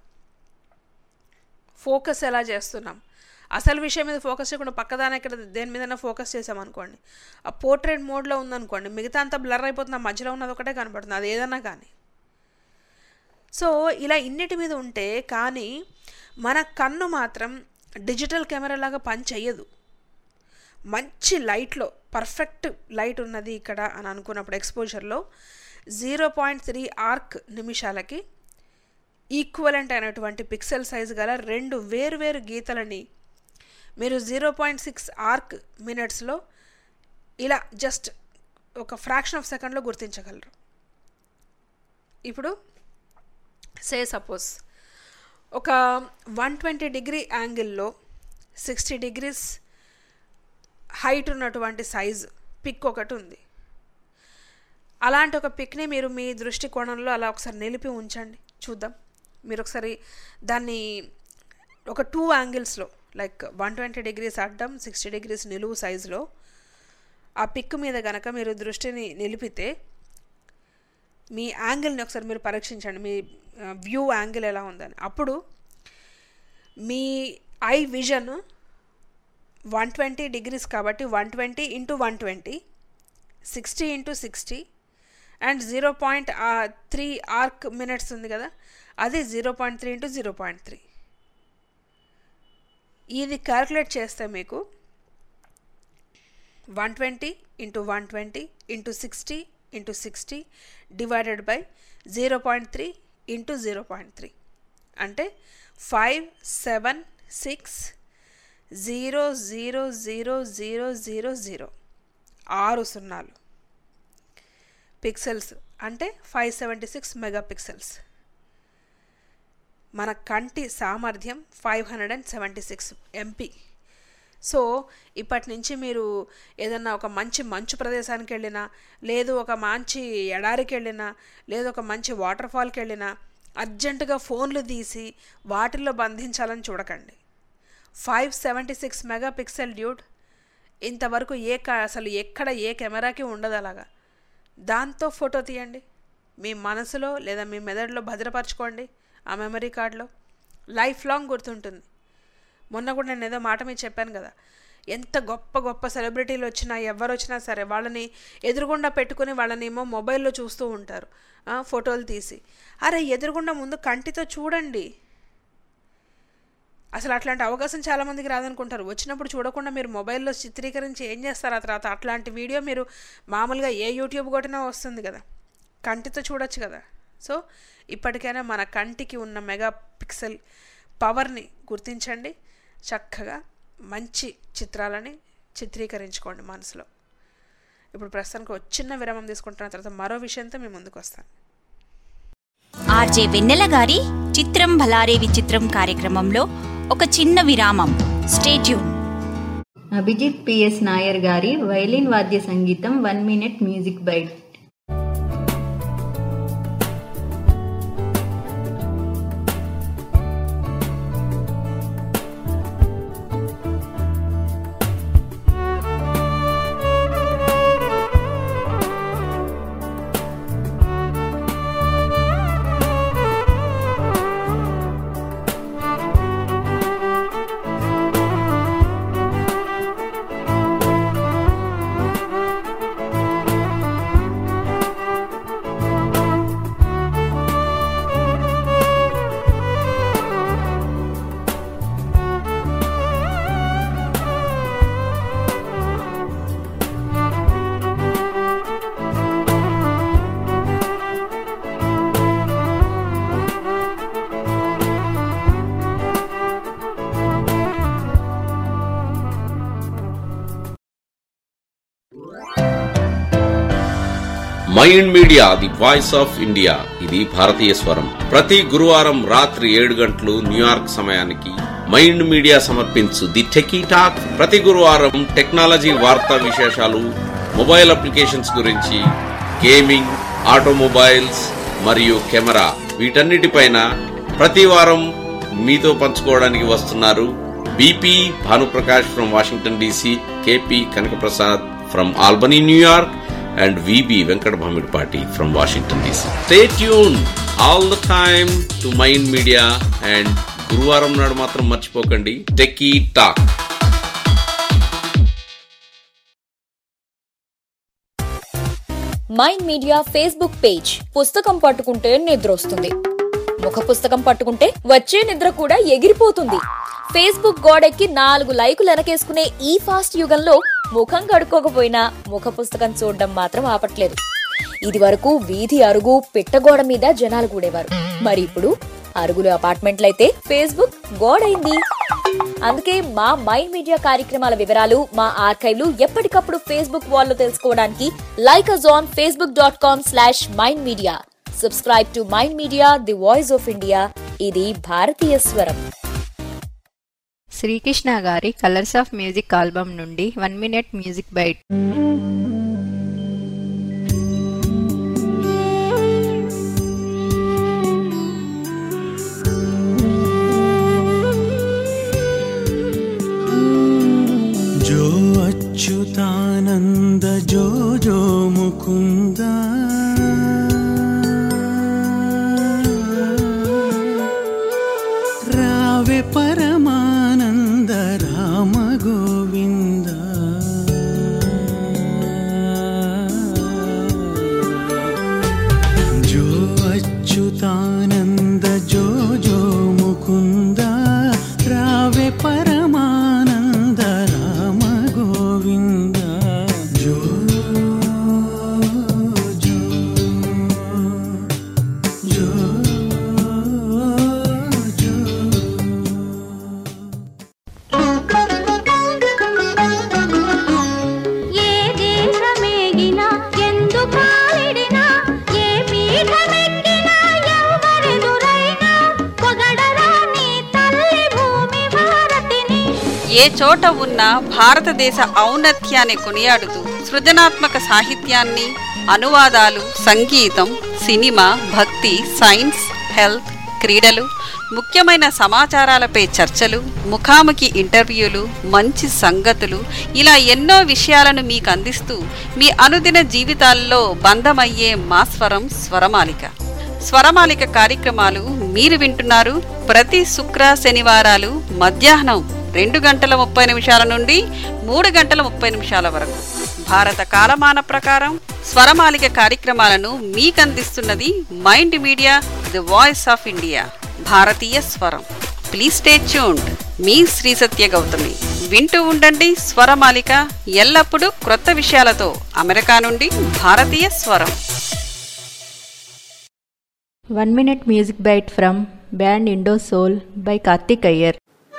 ఫోకస్ ఎలా చేస్తున్నాం అసలు విషయం మీద ఫోకస్ చేయకుండా పక్కదాని ఇక్కడ దేని మీదైనా ఫోకస్ చేసామనుకోండి ఆ పోర్ట్రేట్ మోడ్లో ఉందనుకోండి మిగతా అంతా బ్లర్ అయిపోతుంది ఆ మధ్యలో ఉన్నది ఒకటే కనపడుతుంది అది ఏదన్నా కానీ సో ఇలా ఇన్నిటి మీద ఉంటే కానీ మన కన్ను మాత్రం డిజిటల్ కెమెరా లాగా పని చెయ్యదు మంచి లైట్లో పర్ఫెక్ట్ లైట్ ఉన్నది ఇక్కడ అని అనుకున్నప్పుడు ఎక్స్పోజర్లో జీరో పాయింట్ త్రీ ఆర్క్ నిమిషాలకి ఈక్వలెంట్ అయినటువంటి పిక్సెల్ సైజు గల రెండు వేరువేరు గీతలని మీరు జీరో పాయింట్ సిక్స్ ఆర్క్ మినిట్స్లో ఇలా జస్ట్ ఒక ఫ్రాక్షన్ ఆఫ్ సెకండ్లో గుర్తించగలరు ఇప్పుడు సే సపోజ్ ఒక వన్ ట్వంటీ డిగ్రీ యాంగిల్లో సిక్స్టీ డిగ్రీస్ హైట్ ఉన్నటువంటి సైజు పిక్ ఒకటి ఉంది అలాంటి ఒక పిక్ని మీరు మీ దృష్టికోణంలో అలా ఒకసారి నిలిపి ఉంచండి చూద్దాం మీరు ఒకసారి దాన్ని ఒక టూ యాంగిల్స్లో లైక్ వన్ ట్వంటీ డిగ్రీస్ అడ్డం సిక్స్టీ డిగ్రీస్ నిలువు సైజులో ఆ పిక్ మీద కనుక మీరు దృష్టిని నిలిపితే మీ యాంగిల్ని ఒకసారి మీరు పరీక్షించండి మీ వ్యూ యాంగిల్ ఎలా ఉందని అప్పుడు మీ eye vision one twenty degrees కాబట్టి one twenty into one twenty sixty into sixty and zero point three arc minutes ఉంది కదా అది zero point three into zero point three ఇది క్యాల్కులేట్ చేస్తే మీకు one twenty into one twenty into sixty into sixty divided by zero point three into zero point three అంటే five seven six zero zero zero zero zero zero ఆరు సున్నాలు pixels అంటే five seventy six mega pixels మన కంటి సామర్థ్యం five hundred and seventy six MP so ఇప్పటి నుంచి మీరు ఏదన్నా ఒక మంచి మంచు ప్రదేశానికి వెళ్ళినా లేదు ఒక మంచి ఎడారికి వెళ్ళినా లేదు ఒక మంచి వాటర్ ఫాల్కి వెళ్ళినా అర్జెంటుగా ఫోన్లు తీసి వాటిల్లో బంధించాలని చూడకండి five seventy six mega pixel dude ఇంతవరకు ఏ క- అసలు ఎక్కడ ఏ కెమెరాకి ఉండదు అలాగా దాంతో ఫోటో తీయండి మీ మనసులో లేదా మీ మెదడులో భద్రపరచుకోండి ఆ మెమరీ కార్డులో లైఫ్ లాంగ్ గుర్తుంటుంది మొన్న కూడా నేను ఏదో మాట మీద చెప్పాను కదా ఎంత గొప్ప గొప్ప సెలబ్రిటీలు వచ్చినా ఎవరు వచ్చినా సరే వాళ్ళని ఎదురుగుండా పెట్టుకుని వాళ్ళని ఏమో మొబైల్లో చూస్తూ ఉంటారు ఆ, ఫోటోలు తీసి అరే ఎదురుగుండా ముందు కంటితో చూడండి అసలు అట్లాంటి అవకాశం చాలామందికి రాదనుకుంటారు వచ్చినప్పుడు చూడకుండా మీరు మొబైల్లో చిత్రీకరించి ఏం చేస్తారు ఆ తర్వాత అట్లాంటి వీడియో మీరు మామూలుగా ఏ యూట్యూబ్ కొట్టినా వస్తుంది కదా కంటితో చూడొచ్చు కదా సో ఇప్పటికైనా మన కంటికి ఉన్న మెగా పిక్సెల్ పవర్ని గుర్తించండి చక్కగా మంచి చిత్రాలని చిత్రీకరించుకోండి మనసులో ఇప్పుడు ప్రస్తుతానికి ఒక చిన్న విరామం తీసుకుంటున్న తర్వాత మరో విషయంతో మేము ముందుకు వస్తాను ఆర్జే వెన్నెల గారి చిత్రం భలారే విచిత్రం కార్యక్రమంలో ఒక చిన్న విరామం స్టేట్యూన్ అభిజిత్ పిఎస్ నాయర్ గారి వైలిన్ వాద్య సంగీతం one minute music bite Mind Media the voice of India ఇది భారతీయ స్వరం ప్రతి గురువారం రాత్రి ఏడు గంటలు న్యూయార్క్ సమయానికి మైండ్ మీడియా సమర్పించు ది టెకీ టాక్ ప్రతి గురువారం టెక్నాలజీ వార్తా విశేషాలు మొబైల్ అప్లికేషన్స్ గురించి గేమింగ్ ఆటోమొబైల్స్ మరియు కెమెరా వీటన్నిటిపైన ప్రతి వారం మీతో పంచుకోవడానికి వస్తున్నారు BP Bhanuprakash from Washington DC KP Kanakaprasad from Albany New York and VB Venkat Bhamidpati from Washington DC. Stay tuned all the time to Mind Media and గురువారం నాడు మాత్రం మర్చిపోకండి Techie Talk Mind Media Facebook page పుస్తకం పట్టుకుంటే నిద్ర వస్తుంది ముఖ పుస్తకం పట్టుకుంటే వచ్చే నిద్ర కూడా ఎగిరిపోతుంది ఫేస్బుక్ గోడెక్కి నాలుగు లైకులు వెనకేసుకునే ఈ ఫాస్ట్ యుగంలో ముఖం కడుక్కోకపోయినా ముఖ పుస్తకం చూడడం మాత్రం ఆపట్లేదు ఇది వరకు వీధి అరుగు పిట్టగోడ మీద జనాలు కూడేవారు మరి ఇప్పుడు అరుగులు అపార్ట్మెంట్లయితే ఫేస్బుక్ గోడైంది అందుకే మా మైండ్ మీడియా కార్యక్రమాల వివరాలు మా ఆర్కైవ్లు ఎప్పటికప్పుడు ఫేస్బుక్ వాల్లో తెలుసుకోవడానికి like us on Facebook dot com slash Mind Media subscribe to Mind Media the voice of India ఇది భారతీయ స్వరం శ్రీకృష్ణ గారి కలర్స్ ఆఫ్ మ్యూజిక్ ఆల్బమ్ నుండి వన్ మినిట్ మ్యూజిక్ బైట్ जो अच्युतानन्द जो जो मुकुन्द रावे परमानन्द राम गोविन्द जो अच्युतानन्द जो जो मुकुन्द रावे परमानन्द राम गोविन्द ఏ చోట ఉన్నా భారతదేశ ఔన్నత్యాన్ని కొనియాడుతూ సృజనాత్మక సాహిత్యాన్ని అనువాదాలు సంగీతం సినిమా భక్తి సైన్స్ హెల్త్ క్రీడలు ముఖ్యమైన సమాచారాలపై చర్చలు ముఖాముఖి ఇంటర్వ్యూలు మంచి సంగతులు ఇలా ఎన్నో విషయాలను మీకు అందిస్తూ మీ అనుదిన జీవితాల్లో బంధమయ్యే మా స్వరం స్వరమాలిక స్వరమాలిక కార్యక్రమాలు మీరు వింటున్నారు ప్రతి శుక్ర శనివారాలు మధ్యాహ్నం రెండు గంటల ముప్పై నిమిషాల నుండి మూడు గంటల ముప్పై నిమిషాల వరకు భారత కాలమాన ప్రకారం స్వరమాలిక కార్యక్రమాలను మీకందిస్తున్నది Mind Media the voice of India భారతీయ స్వరం ప్లీజ్ స్టే ట్యూన్డ్ మీ శ్రీ సత్య గౌతమి వింటూ ఉండండి స్వరమాలిక ఎల్లప్పుడూ క్రొత్త విషయాలతో అమెరికా నుండి భారతీయ స్వరం One minute music bite from band Indo Soul by Karthik Iyer.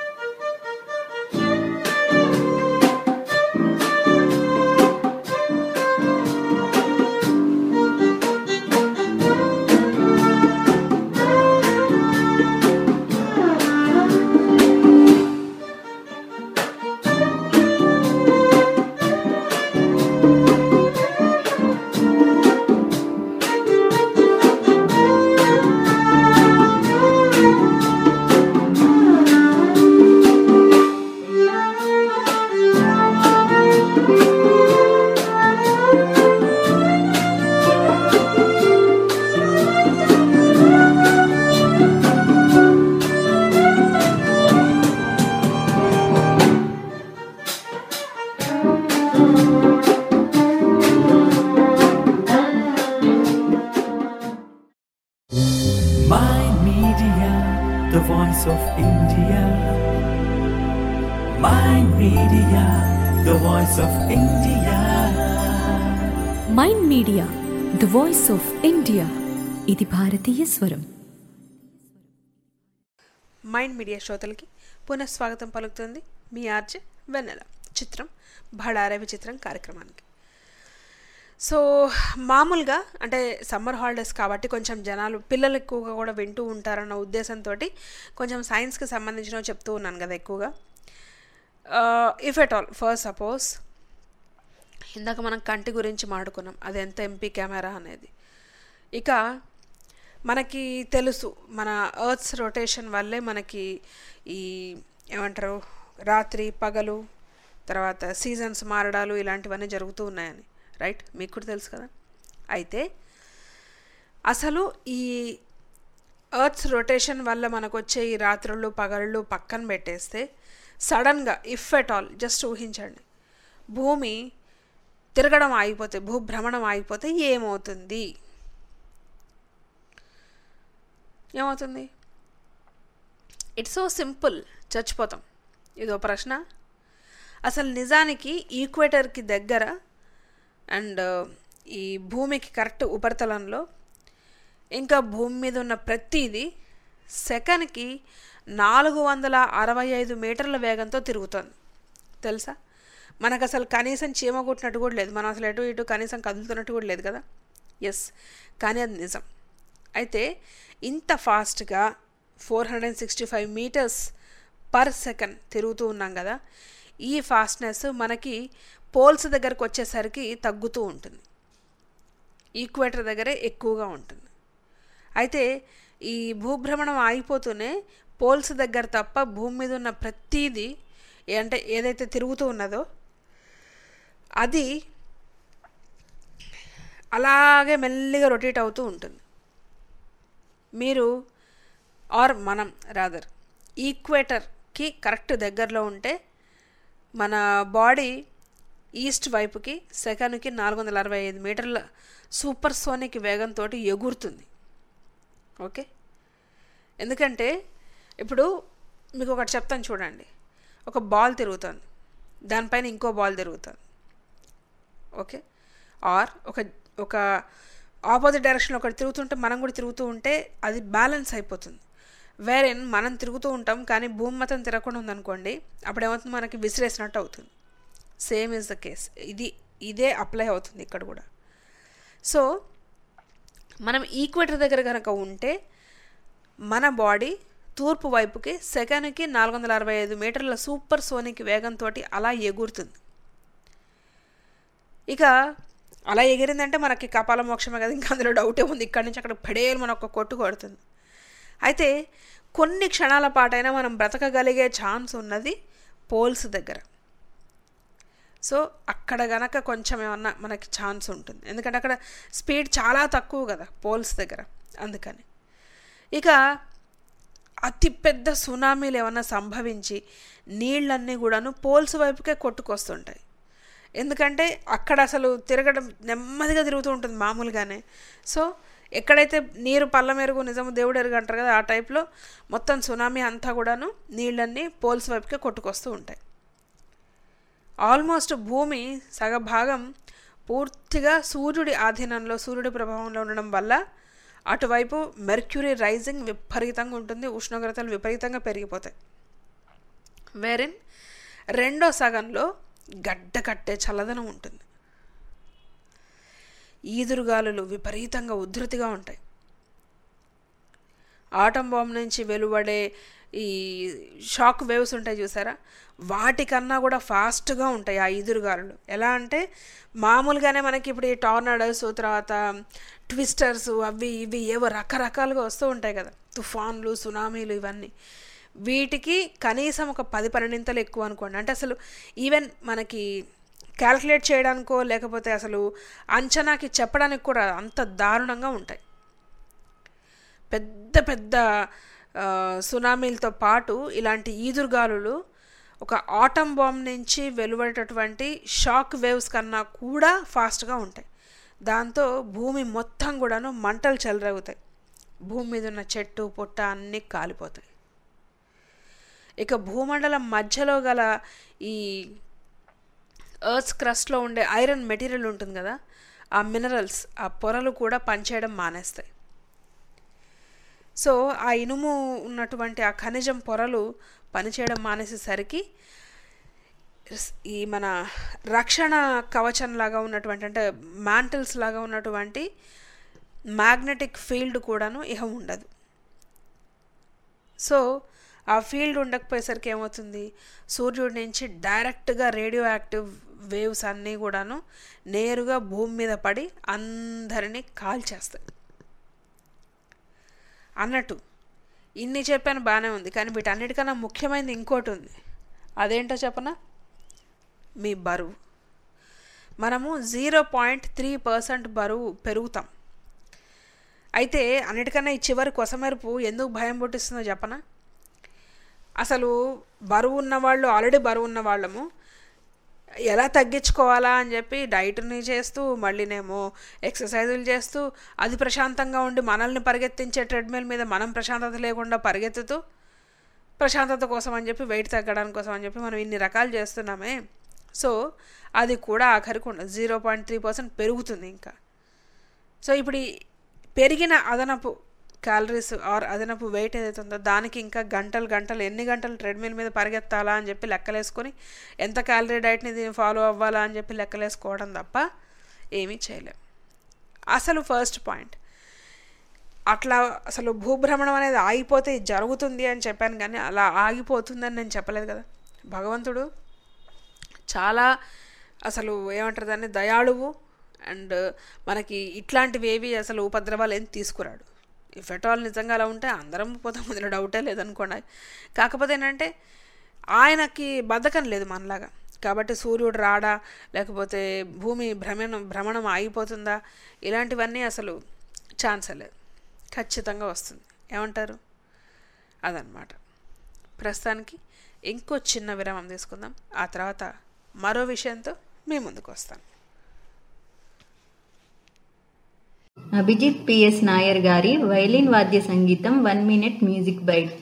Mind Media, the voice of India. Mind Media, the voice of India. Mind media the voice of India ఇది భారతీయ స్వరం మైండ్ మీడియా శ్రోతలకి పునఃస్వాగతం పలుకుతుంది మీ RJ వెన్నెల చిత్రం భడారవి చిత్రం కార్యక్రమానికి so మామూలుగా అంటే సమ్మర్ హాలిడేస్ కాబట్టి కొంచెం జనాలు పిల్లలు ఎక్కువగా కూడా వింటూ ఉంటారన్న ఉద్దేశంతో కొంచెం సైన్స్కి సంబంధించినవి చెప్తూ ఉన్నాను కదా ఎక్కువగా if at all first suppose ఇందాక మనం కంటి గురించి మాడుకున్నాం అది ఎంత ఎంపీ కెమెరా అనేది ఇక మనకి తెలుసు మన ఎర్త్స్ రొటేషన్ వల్లే మనకి ఈ ఏమంటారు రాత్రి పగలు తర్వాత సీజన్స్ మారడాలు ఇలాంటివన్నీ జరుగుతూ ఉన్నాయని రైట్ మీకు కూడా తెలుసు కదా అయితే అసలు ఈ ఎర్త్స్ రొటేషన్ వల్ల మనకు వచ్చే ఈ రాత్రులు పగళ్ళు పక్కన పెట్టేస్తే సడన్గా ఇఫ్ ఎట్ ఆల్ జస్ట్ ఊహించండి భూమి తిరగడం ఆగిపోతే భూభ్రమణం ఆగిపోతే ఏమవుతుంది ఏమవుతుంది ఇట్స్ సో సింపుల్ చచ్చిపోతాం ఇదో ప్రశ్న అసలు నిజానికి ఈక్వేటర్కి దగ్గర అండ్ ఈ భూమికి కరెక్ట్ ఉపరితలంలో ఇంకా భూమి మీద ఉన్న ప్రతిదీ సెకన్కి నాలుగు వందల అరవై ఐదు మీటర్ల వేగంతో తిరుగుతుంది తెలుసా మనకు అసలు కనీసం చీమ కొట్టినట్టు కూడా లేదు మనం అసలు ఎటు ఇటు కనీసం కదులుతున్నట్టు కూడా లేదు కదా ఎస్ కానీ అది నిజం అయితే ఇంత ఫాస్ట్గా four hundred and sixty five metres per second తిరుగుతూ ఉన్నాం కదా ఈ ఫాస్ట్నెస్ మనకి పోల్స్ దగ్గరకు వచ్చేసరికి తగ్గుతూ ఉంటుంది ఈక్వేటర్ దగ్గరే ఎక్కువగా ఉంటుంది అయితే ఈ భూభ్రమణం ఆగిపోతూనే పోల్స్ దగ్గర తప్ప భూమి మీద ఉన్న ప్రతీది అంటే ఏదైతే తిరుగుతూ ఉన్నదో అది అలాగే మెల్లిగా రొటేట్ అవుతూ ఉంటుంది మీరు ఆర్ మనం రాదర్ ఈక్వేటర్కి కరెక్ట్ దగ్గరలో ఉంటే మన బాడీ ఈస్ట్ వైపుకి సెకండ్కి నాలుగు వందల అరవై ఐదు మీటర్ల సూపర్ సోనిక్ వేగంతో ఎగురుతుంది ఓకే ఎందుకంటే ఇప్పుడు మీకు ఒకటి చెప్తాను చూడండి ఒక బాల్ తిరుగుతుంది దానిపైన ఇంకో బాల్ తిరుగుతుంది ఓకే ఆర్ ఒక ఒక ఆపోజిట్ డైరెక్షన్లో ఒకటి తిరుగుతుంటే మనం కూడా తిరుగుతూ ఉంటే అది బ్యాలెన్స్ అయిపోతుంది వేరే మనం తిరుగుతూ ఉంటాం కానీ భూమి మొత్తం తిరగకుండా ఉందనుకోండి అప్పుడు ఏమవుతుంది మనకి విసిరేసినట్టు అవుతుంది సేమ్ ఇస్ ద కేస్ ఇది ఇదే అప్లై అవుతుంది ఇక్కడ కూడా సో మనం ఈక్వేటర్ దగ్గర కనుక ఉంటే మన బాడీ తూర్పు వైపుకి సెకనుకి నాలుగు వందల అరవై ఐదు మీటర్ల సూపర్ సోనిక్ వేగంతో అలా ఎగురుతుంది ఇక అలా ఎగిరిందంటే మనకి కపాల మోక్షమే కదా ఇంకా అందులో డౌటే ఉంది ఇక్కడి నుంచి అక్కడ పడేలు మన ఒక కొట్టు కొడుతుంది అయితే కొన్ని క్షణాల పాటైనా మనం బ్రతకగలిగే ఛాన్స్ ఉన్నది పోల్స్ దగ్గర సో అక్కడ గనక కొంచెం ఏమన్నా మనకి ఛాన్స్ ఉంటుంది ఎందుకంటే అక్కడ స్పీడ్ చాలా తక్కువ కదా పోల్స్ దగ్గర అందుకని ఇక అతిపెద్ద సునామీలు ఏమన్నా సంభవించి నీళ్ళన్నీ కూడాను పోల్స్ వైపుకే కొట్టుకొస్తుంటాయి ఎందుకంటే అక్కడ అసలు తిరగడం నెమ్మదిగా తిరుగుతూ ఉంటుంది మామూలుగానే సో ఎక్కడైతే నీరు పల్ల మెరుగు నిజము దేవుడు ఎరుగు అంటారు కదా ఆ టైప్లో మొత్తం సునామీ అంతా కూడాను నీళ్ళన్నీ పోల్స్ వైపుకే కొట్టుకొస్తూ ఉంటాయి ఆల్మోస్ట్ భూమి సగభాగం పూర్తిగా సూర్యుడి ఆధీనంలో సూర్యుడి ప్రభావంలో ఉండడం వల్ల అటువైపు మెర్క్యూరీ రైజింగ్ విపరీతంగా ఉంటుంది ఉష్ణోగ్రతలు విపరీతంగా పెరిగిపోతాయి వేరిన్ రెండో సగంలో గడ్డ కట్టే చల్లదనం ఉంటుంది ఈదురుగాలులు విపరీతంగా ఉధృతిగా ఉంటాయి ఆటం బాంబ్ నుంచి వెలువడే ఈ షాక్ వేవ్స్ ఉంటాయి చూసారా వాటికన్నా కూడా ఫాస్ట్గా ఉంటాయి ఆ ఈదురుగాలులు ఎలా అంటే మామూలుగానే మనకి ఇప్పుడు ఈ టార్నాడోస్ తర్వాత ట్విస్టర్స్ అవి ఇవి ఏవో రకరకాలుగా వస్తూ ఉంటాయి కదా తుఫాన్లు సునామీలు ఇవన్నీ వీటికి కనీసం ఒక పది పన్నెండింతలు ఎక్కువ అనుకోండి అంటే అసలు ఈవెన్ మనకి క్యాల్కులేట్ చేయడానికో లేకపోతే అసలు అంచనాకి చెప్పడానికి కూడా అంత దారుణంగా ఉంటాయి పెద్ద పెద్ద సునామీలతో పాటు ఇలాంటి ఈదురుగాలులు ఒక ఆటం బాంబ్ నుంచి వెలువడేటటువంటి షాక్ వేవ్స్ కన్నా కూడా ఫాస్ట్గా ఉంటాయి దాంతో భూమి మొత్తం కూడాను మంటలు చెలరేగుతాయి భూమి మీద ఉన్న చెట్టు పుట్ట అన్నీ కాలిపోతాయి ఇక భూమండలం మధ్యలో గల ఈ ఎర్త్స్ క్రస్ట్లో ఉండే ఐరన్ మెటీరియల్ ఉంటుంది కదా ఆ మినరల్స్ ఆ పొరలు కూడా పనిచేయడం మానేస్తాయి సో ఆ ఇనుము ఉన్నటువంటి ఆ ఖనిజం పొరలు పనిచేయడం మానేసేసరికి ఈ మన రక్షణ కవచం లాగా ఉన్నటువంటి అంటే మ్యాంటిల్స్ లాగా ఉన్నటువంటి మ్యాగ్నెటిక్ ఫీల్డ్ కూడాను ఇహ ఉండదు సో ఆ ఫీల్డ్ ఉండకపోయేసరికి ఏమవుతుంది సూర్యుడి నుంచి డైరెక్ట్గా రేడియో యాక్టివ్ వేవ్స్ అన్నీ కూడాను నేరుగా భూమి మీద పడి అందరినీ కాల్చేస్తాయి అన్నట్టు ఇన్ని చెప్పాను బాగానే ఉంది కానీ వీటన్నిటికన్నా ముఖ్యమైనది ఇంకోటి ఉంది అదేంటో చెప్పనా మీ బరువు మనము జీరో పాయింట్ త్రీ పర్సెంట్ బరువు పెరుగుతాం అయితే అన్నిటికన్నా ఈ చివరి కొసమెరుపు ఎందుకు భయం పుట్టిస్తుందో చెప్పనా అసలు బరువు ఉన్నవాళ్ళు ఆల్రెడీ బరువు ఉన్న వాళ్ళము ఎలా తగ్గించుకోవాలా అని చెప్పి డైట్ని చేస్తూ మళ్ళీనేమో ఎక్సర్సైజులు చేస్తూ అది ప్రశాంతంగా ఉండి మనల్ని పరిగెత్తించే ట్రెడ్మిల్ మీద మనం ప్రశాంతత లేకుండా పరిగెత్తుతూ ప్రశాంతత కోసం అని చెప్పి వెయిట్ తగ్గడానికి కోసం అని చెప్పి మనం ఇన్ని రకాలు చేస్తున్నామే సో అది కూడా ఆఖరికి ఉండదు జీరో పాయింట్ త్రీ పర్సెంట్ పెరుగుతుంది ఇంకా సో ఇప్పుడు ఈ పెరిగిన అదనపు క్యాలరీస్ ఆర్ అదనపు వెయిట్ ఏదైతే ఉందో దానికి ఇంకా గంటలు గంటలు ఎన్ని గంటలు ట్రెడ్మిల్ మీద పరిగెత్తాలా అని చెప్పి లెక్కలేసుకొని ఎంత క్యాలరీ డైట్ని దీన్ని ఫాలో అవ్వాలా అని చెప్పి లెక్కలేసుకోవడం తప్ప ఏమీ చేయలేం అసలు ఫస్ట్ పాయింట్ అట్లా అసలు భూభ్రమణం అనేది ఆగిపోతే జరుగుతుంది అని చెప్పాను కానీ అలా ఆగిపోతుందని నేను చెప్పలేదు కదా భగవంతుడు చాలా అసలు ఏమంటారు దాన్ని దయాళువు అండ్ మనకి ఇట్లాంటివి ఏవి అసలు ఉపద్రవాలు ఏం తీసుకురాడు ఇఫ్ ఎట్ ఆల్ నిజంగా అలా ఉంటే అందరం పోతాం అందులో డౌటే లేదనుకోండి కాకపోతే ఏంటంటే ఆయనకి బద్ధకం లేదు మనలాగా కాబట్టి సూర్యుడు రాడా లేకపోతే భూమి భ్రమణం భ్రమణం ఆగిపోతుందా ఇలాంటివన్నీ అసలు ఛాన్స్ లేదు ఖచ్చితంగా వస్తుంది ఏమంటారు అదనమాట ప్రస్తుతానికి ఇంకో చిన్న విరామం తీసుకుందాం ఆ తర్వాత మరో విషయంతో మీ ముందుకు వస్తాను అభిజిత్ పిఎస్ నాయర్ గారి వైలిన్ వాద్య సంగీతం one minute music bite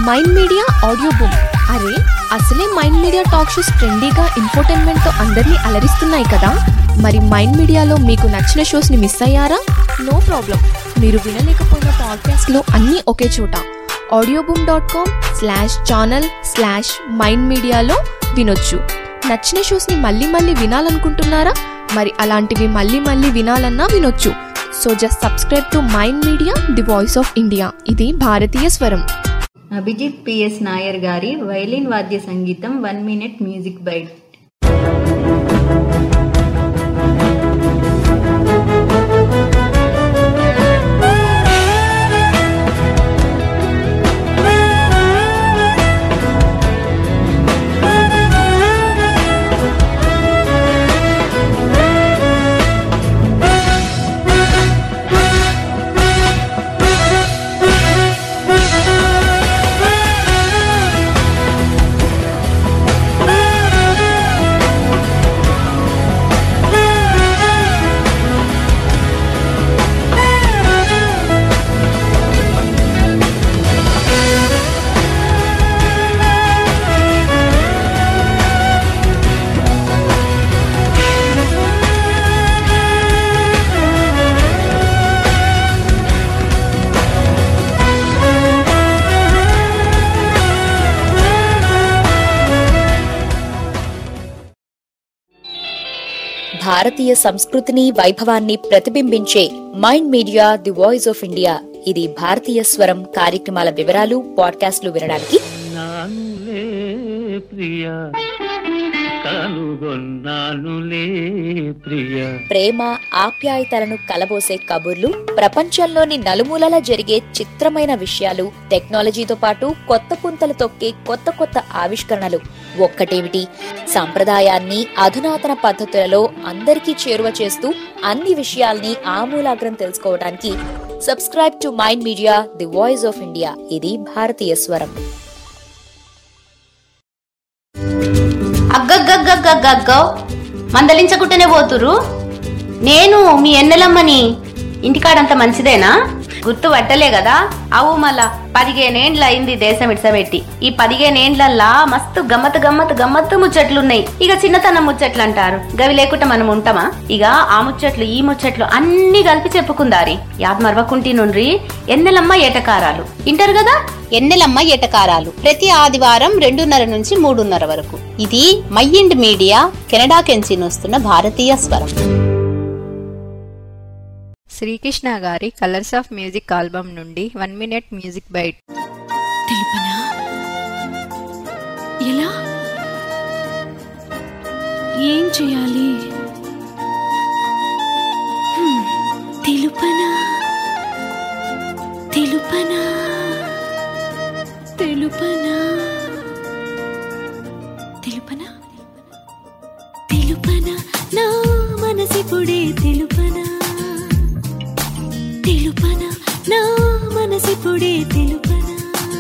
Mind Media audio book అరే అసలే మైండ్ మీడియా టాక్ షోస్ ట్రెండీగా ఇన్ఫోటైన్మెంట్తో అందరినీ అలరిస్తున్నాయి కదా మరి మైండ్ మీడియాలో మీకు నచ్చిన షోస్ని మిస్ అయ్యారా నో ప్రాబ్లం మీరు వినలేకపోయిన పాడ్కాస్ట్లో అన్నీ ఒకే చోట Audioboom dot com slash channel slash Mind మీడియాలో వినొచ్చు నచ్చిన షోస్ని మళ్ళీ మళ్ళీ వినాలనుకుంటున్నారా మరి అలాంటివి మళ్ళీ మళ్ళీ వినాలన్నా వినొచ్చు so just subscribe to Mind Media the voice of India ఇది భారతీయ స్వరం అభిజిత్ పిఎస్ నాయర్ గారి వైలిన్ వాద్య సంగీతం వన్ మినిట్ మ్యూజిక్ బైట్ భారతీయ సంస్కృతిని వైభవాన్ని ప్రతిబింబించే Mind Media the voice of India ఇది భారతీయ స్వరం కార్యక్రమాల వివరాలు పాడ్కాస్ట్లు వినడానికి నానులే ప్రియ కనుగొన్నానులే ప్రియ ప్రేమ ఆప్యాయతలను కలబోసే కబుర్లు ప్రపంచంలోని నలుమూలల జరిగే చిత్రమైన విషయాలు టెక్నాలజీతో పాటు కొత్త పుంతలు తొక్కే కొత్త కొత్త ఆవిష్కరణలు ఒక్కటేమిటి సంప్రదాయాన్ని అధునాతన పద్ధతులలో అందరికీ చేరువ చేస్తూ అన్ని విషయాల్ని ఆమూలాగ్రం తెలుసుకోవడానికి subscribe to Mind Media the voice of India ఇది భారతీయ స్వరం అగ్గగ్గగ్గగ్గగ్గో మందలించకుంటేనే పోతురు నేను మీ ఎన్నెలమ్మని ఇంటికాడంత మంచిదేనా గుర్తు పట్టలే కదా అవు మళ్ళా పదిహేనేండ్ల అయింది దేశం ఇడ్సబెట్టి ఈ పదిహేనేండ్లల్లా మస్తు గమ్మత్ గమ్మత్ గమ్మత్తు ముచ్చట్లున్నాయి ఇక చిన్నతనం ముచ్చట్లు అంటారు గవి లేకుండా మనం ఉంటామా ఇక ఆ ముచ్చట్లు ఈ ముచ్చట్లు అన్ని కలిపి చెప్పుకుందారి యాద్ మరవకుంటి నుండ్రి ఎన్నెలమ్మ ఏటకారాలు ఇంటారు కదా ఎన్నెలమ్మ ఎటకారాలు ప్రతి ఆదివారం రెండున్నర నుంచి మూడున్నర వరకు ఇది మైండ్ మీడియా కెనడా కెంచి వస్తున్న భారతీయ స్వరం శ్రీకృష్ణ గారి కలర్స్ ఆఫ్ మ్యూజిక్ ఆల్బమ్ నుండి వన్ మినిట్ మ్యూజిక్ బైట్ తెలుపనా ఎలా ఏం చేయాలి హ్మ్, తెలుపనా తెలుపనా తెలుపనా తెలుపనా తెలుపనా నా మనసిపుడే తెలుపనా తెలుపనా నా మనసిపుడే తెలుపనా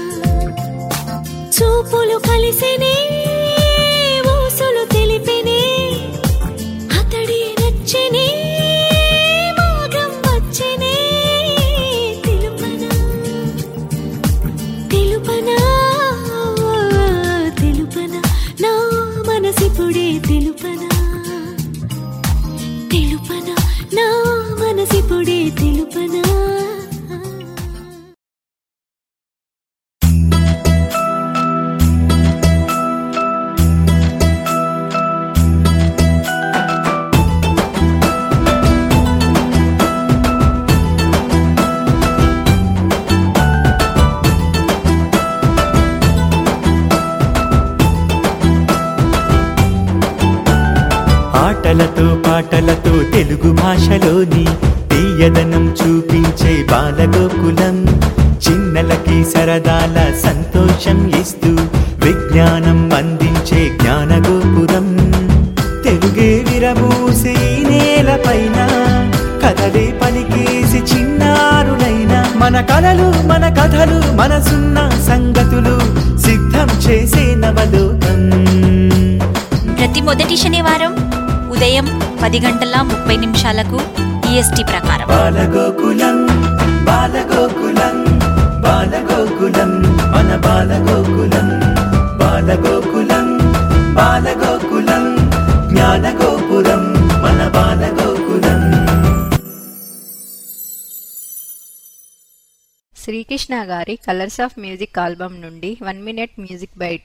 చూపులు కలిసినే ఊసులు తెలిపినే అతడి నచ్చినే మాగం వచ్చనే తెలుపనా తెలుపనా తెలుపనా నా మనసిపుడే తెలుపనా తెలుపనా నా మనసిపుడే తెలుపనా ఆటలతో పాటలతో తెలుగు భాషలోని తీయదనం చూపించే బాలగోకులం చిన్నలకి సరదాల సంతోషం ఇస్తూ విజ్ఞానం అందించే జ్ఞానగోపురం తెలుగే విరబూసి ఈ నేలపైన కథలే పలికేసి చిన్నారులైన మన కలలు మన కథలు మనసున్న సంగతులు సిద్ధం చేసే నవలోకం ప్రతి మొదటి శనివారం ఉదయం పది గంటల ముప్పై నిమిషాలకు ఈఎస్టీ ప్రకారం బాలగోకులం బాలగోకులం బాలగోకులం మన బాలగోకులం బాలగోకులం బాలగోకులం జ్ఞానగోపురం మన బాలగోకులం శ్రీకృష్ణ గారి కలర్స్ ఆఫ్ మ్యూజిక్ ఆల్బమ్ నుండి one minute music bite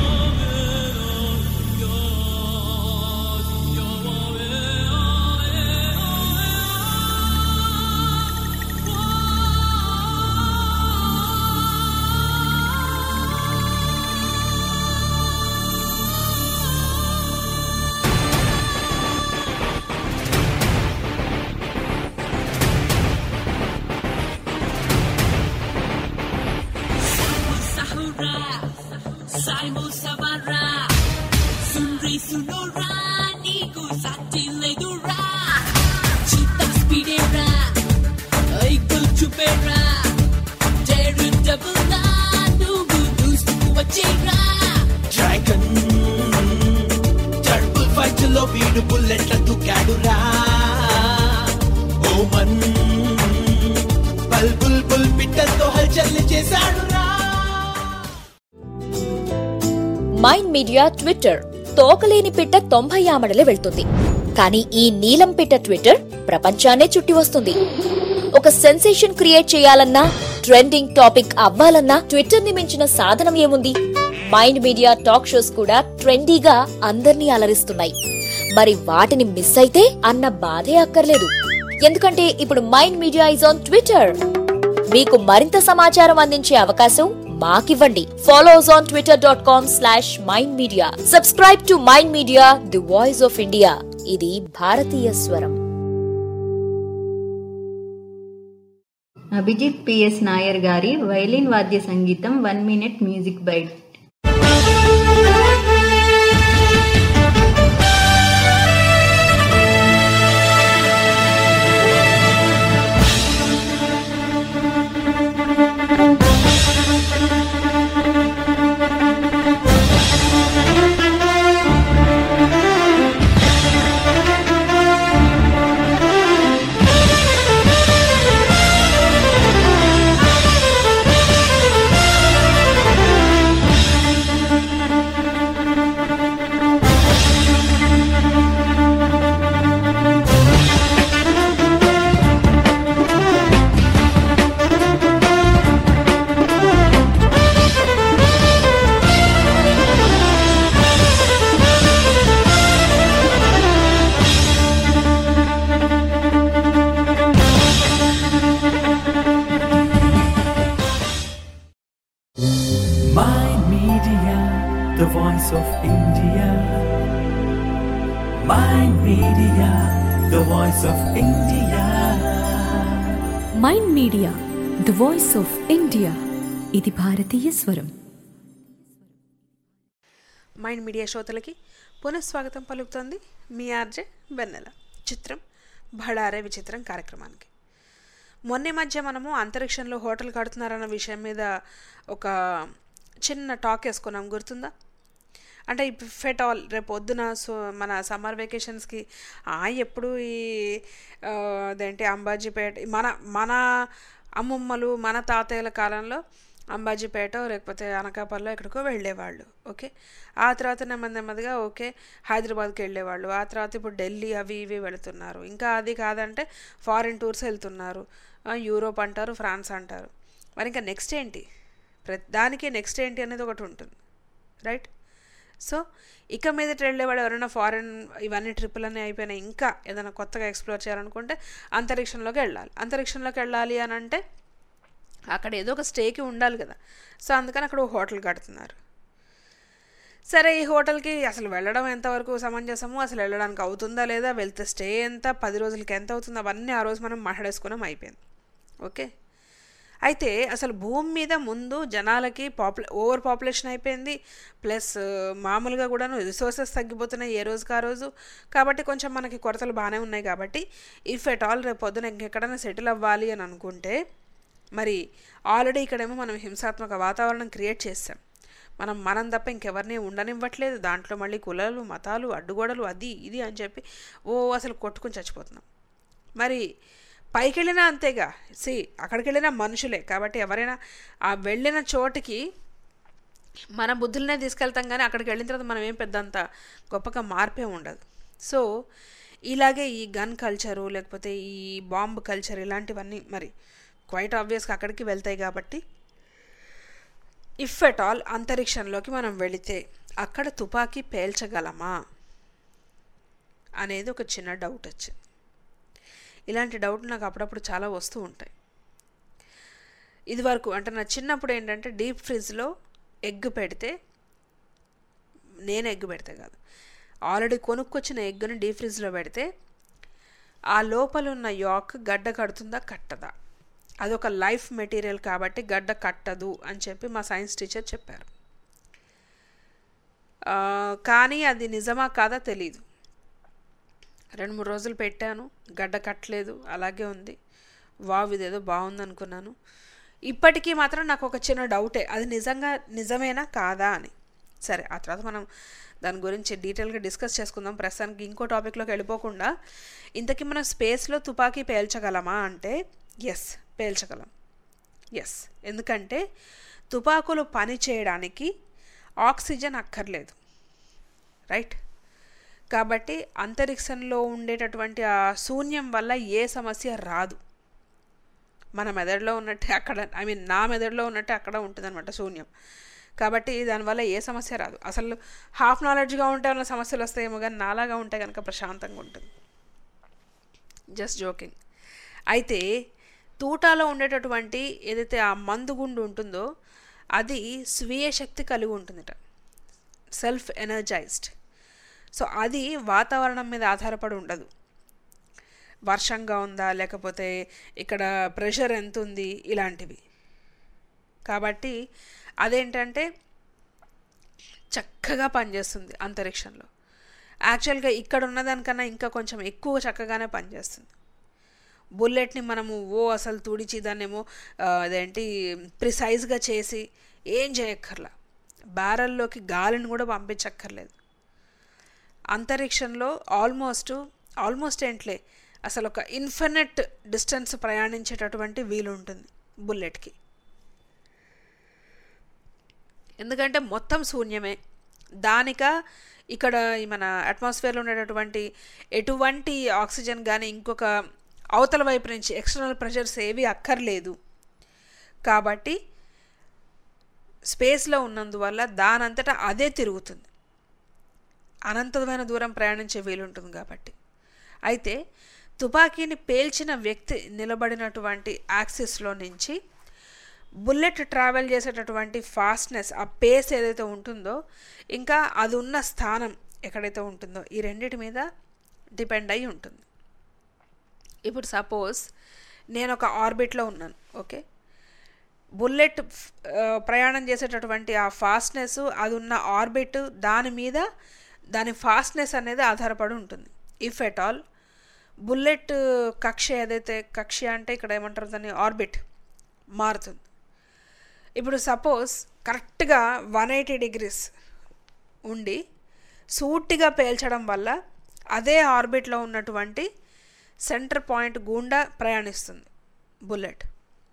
Saimu Savara Sunri Sunora Niku Satile Dura Chita Spidera Eagle Chupera Deru Dabula Nugu Nustu Wachira dragon టర్బుల్ ఫైట్ లో వీడు బుల్లెట్ల దుకాడురా ఓమన్ బల్ బుల్ బుల్ పిట్టలతో హల్చల్ చేశాడురా మైండ్ మీడియా ట్విట్టర్ తోకలేని పిట్ట తొంభై ఆమడలే వెళ్తుంది కానీ ఈ నీలం పిట్ట ట్విట్టర్ ప్రపంచాన్నే చుట్టి వస్తుంది ఒక సెన్సేషన్ క్రియేట్ చేయాలన్నా ట్రెండింగ్ టాపిక్ అవ్వాలన్నా ట్విట్టర్ ని మించిన సాధనం ఏముంది మైండ్ మీడియా టాక్ షోస్ కూడా ట్రెండీగా అందర్నీ అలరిస్తున్నాయి మరి వాటిని మిస్ అయితే అన్న బాధే అక్కర్లేదు ఎందుకంటే ఇప్పుడు Mind Media is on Twitter మీకు మరింత సమాచారం అందించే అవకాశం మాకివ్వండి follow us on Twitter dot com slash Mind Media subscribe to Mind Media the voice of India ఇది భారతీయ స్వరం అభిజిత్ పిఎస్ నాయర్ గారి వైలిన్ వాద్య సంగీతం one minute music bite Mind Media, the voice of India. Mind Media, the voice of India. Mind media the voice of India ఇది భారతీయ స్వరం mind media శ్రోతలకి పునఃస్వాగతం పలుకుతోంది మీ ఆర్జే వెన్నెల చిత్రం భడారే విచిత్రం కార్యక్రమానికి మొన్న మధ్య మనము అంతరిక్షంలో హోటల్ కడుతున్నారన్న విషయం మీద ఒక చిన్న టాక్ వేసుకున్నాం గుర్తుందా అంటే ఈ ఫెట్ ఆల్ రేపు పొద్దున సో మన సమ్మర్ వెకేషన్స్కి ఆ ఎప్పుడు ఈ ఆ, అదేంటి అంబాజీపేట మన మన అమ్మమ్మలు మన తాతయ్యల కాలంలో అంబాజీపేట లేకపోతే అనకాపల్లిలో ఎక్కడికో వెళ్ళేవాళ్ళు ఓకే ఆ తర్వాత నెమ్మది నెమ్మదిగా ఓకే హైదరాబాద్కి వెళ్ళేవాళ్ళు ఆ తర్వాత ఇప్పుడు ఢిల్లీ అవి ఇవి వెళుతున్నారు ఇంకా అది కాదంటే ఫారిన్ టూర్స్ వెళ్తున్నారు ఆ, యూరోప్ అంటారు ఫ్రాన్స్ అంటారు మరి ఇంకా నెక్స్ట్ ఏంటి ప్రతి దానికి నెక్స్ట్ ఏంటి అనేది ఒకటి ఉంటుంది రైట్ సో ఇక మీదట వెళ్ళేవాడు ఎవరైనా ఫారెన్ ఇవన్నీ ట్రిప్పులన్నీ అయిపోయినాయి ఇంకా ఏదైనా కొత్తగా ఎక్స్ప్లోర్ చేయాలనుకుంటే అంతరిక్షంలోకి వెళ్ళాలి అంతరిక్షంలోకి వెళ్ళాలి అని అంటే అక్కడ ఏదో ఒక స్టేకి ఉండాలి కదా సో అందుకని అక్కడ ఒక హోటల్ కడుతున్నారు సరే ఈ హోటల్కి అసలు వెళ్ళడం ఎంతవరకు సమంజసము అసలు వెళ్ళడానికి అవుతుందా లేదా వెళ్తే స్టే ఎంత పది రోజులకి ఎంత అవుతుంది అవన్నీ ఆ రోజు మనం మాట్లాడేసుకున్నాం అయిపోయింది ఓకే అయితే అసలు భూమి మీద ముందు జనాలకి పాపులే ఓవర్ పాపులేషన్ అయిపోయింది ప్లస్ మామూలుగా కూడాను రిసోర్సెస్ తగ్గిపోతున్నాయి ఏ రోజుకి ఆ రోజు కాబట్టి కొంచెం మనకి కొరతలు బాగానే ఉన్నాయి కాబట్టి ఇఫ్ ఎట్ ఆల్ రేపు పొద్దున ఇంకెక్కడైనా సెటిల్ అవ్వాలి అని అనుకుంటే మరి ఆల్రెడీ ఇక్కడేమో మనం హింసాత్మక వాతావరణం క్రియేట్ చేస్తాం మనం మనం తప్ప ఇంకెవరిని ఉండనివ్వట్లేదు దాంట్లో మళ్ళీ కులాలు మతాలు అడ్డుగోడలు అది ఇది అని చెప్పి ఓ అసలు కొట్టుకుని చచ్చిపోతున్నాం మరి పైకి వెళ్ళినా అంతేగా సి అక్కడికి వెళ్ళినా మనుషులే కాబట్టి ఎవరైనా ఆ వెళ్ళిన చోటికి మన బుద్ధులనే తీసుకెళ్తాం కానీ అక్కడికి వెళ్ళిన తర్వాత మనం ఏం పెద్దంత గొప్పగా మార్పే ఉండదు సో ఇలాగే ఈ గన్ కల్చరు లేకపోతే ఈ బాంబ్ కల్చర్ ఇలాంటివన్నీ మరి క్వైట్ ఆబ్వియస్గా అక్కడికి వెళ్తాయి కాబట్టి ఇఫ్ ఎట్ ఆల్ అంతరిక్షంలోకి మనం వెళితే అక్కడ తుపాకీ పేల్చగలమా అనేది ఒక చిన్న డౌట్ వచ్చింది ఇలాంటి డౌట్ నాకు అప్పుడప్పుడు చాలా వస్తూ ఉంటాయి ఇది వరకు అంటే నా చిన్నప్పుడు ఏంటంటే డీప్ ఫ్రిడ్జ్లో ఎగ్ పెడితే నేను ఎగ్ పెడితే కాదు ఆల్రెడీ కొనుక్కొచ్చిన ఎగ్గుని డీప్ ఫ్రిడ్జ్లో పెడితే ఆ లోపల ఉన్న యాక్ గడ్డ కడుతుందా కట్టదా అదొక లైఫ్ మెటీరియల్ కాబట్టి గడ్డ కట్టదు అని చెప్పి మా సైన్స్ టీచర్ చెప్పారు ఆ, కానీ అది నిజమా కాదా తెలీదు రెండు మూడు రోజులు పెట్టాను గడ్డ కట్టలేదు అలాగే ఉంది వావ్ ఇదేదో బాగుంది అనుకున్నాను ఇప్పటికీ మాత్రం నాకు ఒక చిన్న డౌటే అది నిజంగా నిజమేనా కాదా అని సరే ఆ తర్వాత మనం దాని గురించి డీటెయిల్గా డిస్కస్ చేసుకుందాం ప్రస్తుతానికి ఇంకో టాపిక్లోకి వెళ్ళిపోకుండా ఇంతకీ మనం స్పేస్లో తుపాకీ పేల్చగలమా అంటే ఎస్ పేల్చగలం ఎస్ ఎందుకంటే తుపాకులు పని చేయడానికి ఆక్సిజన్ అక్కర్లేదు రైట్ కాబట్టి అంతరిక్షంలో ఉండేటటువంటి ఆ శూన్యం వల్ల ఏ సమస్య రాదు మన మెదడులో ఉన్నట్టే అక్కడ ఐ మీన్ నా మెదడులో ఉన్నట్టే అక్కడ ఉంటుందన్నమాట శూన్యం కాబట్టి దానివల్ల ఏ సమస్య రాదు అసలు హాఫ్ నాలెడ్జ్గా ఉంటే ఉన్న సమస్యలు వస్తాయేమో కానీ నాలాగా ఉంటే కనుక ప్రశాంతంగా ఉంటుంది జస్ట్ జోకింగ్ అయితే తూటాలో ఉండేటటువంటి ఏదైతే ఆ మందుగుండు ఉంటుందో అది స్వీయ శక్తి కలిగి ఉంటుందిట సెల్ఫ్ ఎనర్జైజ్డ్ సో అది వాతావరణం మీద ఆధారపడి ఉండదు వర్షంగా ఉందా లేకపోతే ఇక్కడ ప్రెషర్ ఎంత ఉంది ఇలాంటివి కాబట్టి అదేంటంటే చక్కగా పనిచేస్తుంది అంతరిక్షంలో యాక్చువల్గా ఇక్కడ ఉన్నదానికన్నా ఇంకా కొంచెం ఎక్కువ చక్కగానే పనిచేస్తుంది బుల్లెట్ని మనము ఓ అసలు తుడిచి దాన్నేమో ఆ, అదేంటి ప్రిసైజ్గా చేసి ఏం చేయక్కర్లా బ్యారల్లోకి గాలిని కూడా పంపించక్కర్లేదు అంతరిక్షంలో ఆల్మోస్ట్ ఆల్మోస్ట్ ఏంట్లే అసలు ఒక ఇన్ఫినిట్ డిస్టెన్స్ ప్రయాణించేటటువంటి వీలు ఉంటుంది బుల్లెట్కి ఎందుకంటే మొత్తం శూన్యమే దానిక ఇక్కడ ఈ మన అట్మాస్ఫియర్లో ఉండేటటువంటి ఎటువంటి ఆక్సిజన్ కానీ ఇంకొక అవతల వైపు నుంచి ఎక్స్టర్నల్ ప్రెషర్స్ ఏవి అక్కర్లేదు కాబట్టి స్పేస్లో ఉన్నందువల్ల దానంతటా అదే తిరుగుతుంది అనంతమైన దూరం ప్రయాణించే వీలుంటుంది కాబట్టి అయితే తుపాకీని పేల్చిన వ్యక్తి నిలబడినటువంటి యాక్సిస్లో నుంచి బుల్లెట్ ట్రావెల్ చేసేటటువంటి ఫాస్ట్నెస్ ఆ పేస్ ఏదైతే ఉంటుందో ఇంకా అది ఉన్న స్థానం ఎక్కడైతే ఉంటుందో ఈ రెండిటి మీద డిపెండ్ అయి ఉంటుంది ఇప్పుడు సపోజ్ నేను ఒక ఆర్బిట్లో ఉన్నాను ఓకే బుల్లెట్ ఆ, ప్రయాణం చేసేటటువంటి ఆ ఫాస్ట్నెస్ అది ఉన్న ఆర్బిట్ దాని మీద దాని ఫాస్ట్నెస్ అనేది ఆధారపడి ఉంటుంది ఇఫ్ ఎట్ ఆల్ బుల్లెట్ కక్ష ఏదైతే కక్ష అంటే ఇక్కడ ఏమంటారు దాన్ని ఆర్బిట్ మారుతుంది ఇప్పుడు సపోజ్ కరెక్ట్గా వన్ ఎయిటీ డిగ్రీస్ ఉండి సూటిగా పేల్చడం వల్ల అదే ఆర్బిట్లో ఉన్నటువంటి సెంటర్ పాయింట్ గుండా ప్రయాణిస్తుంది బుల్లెట్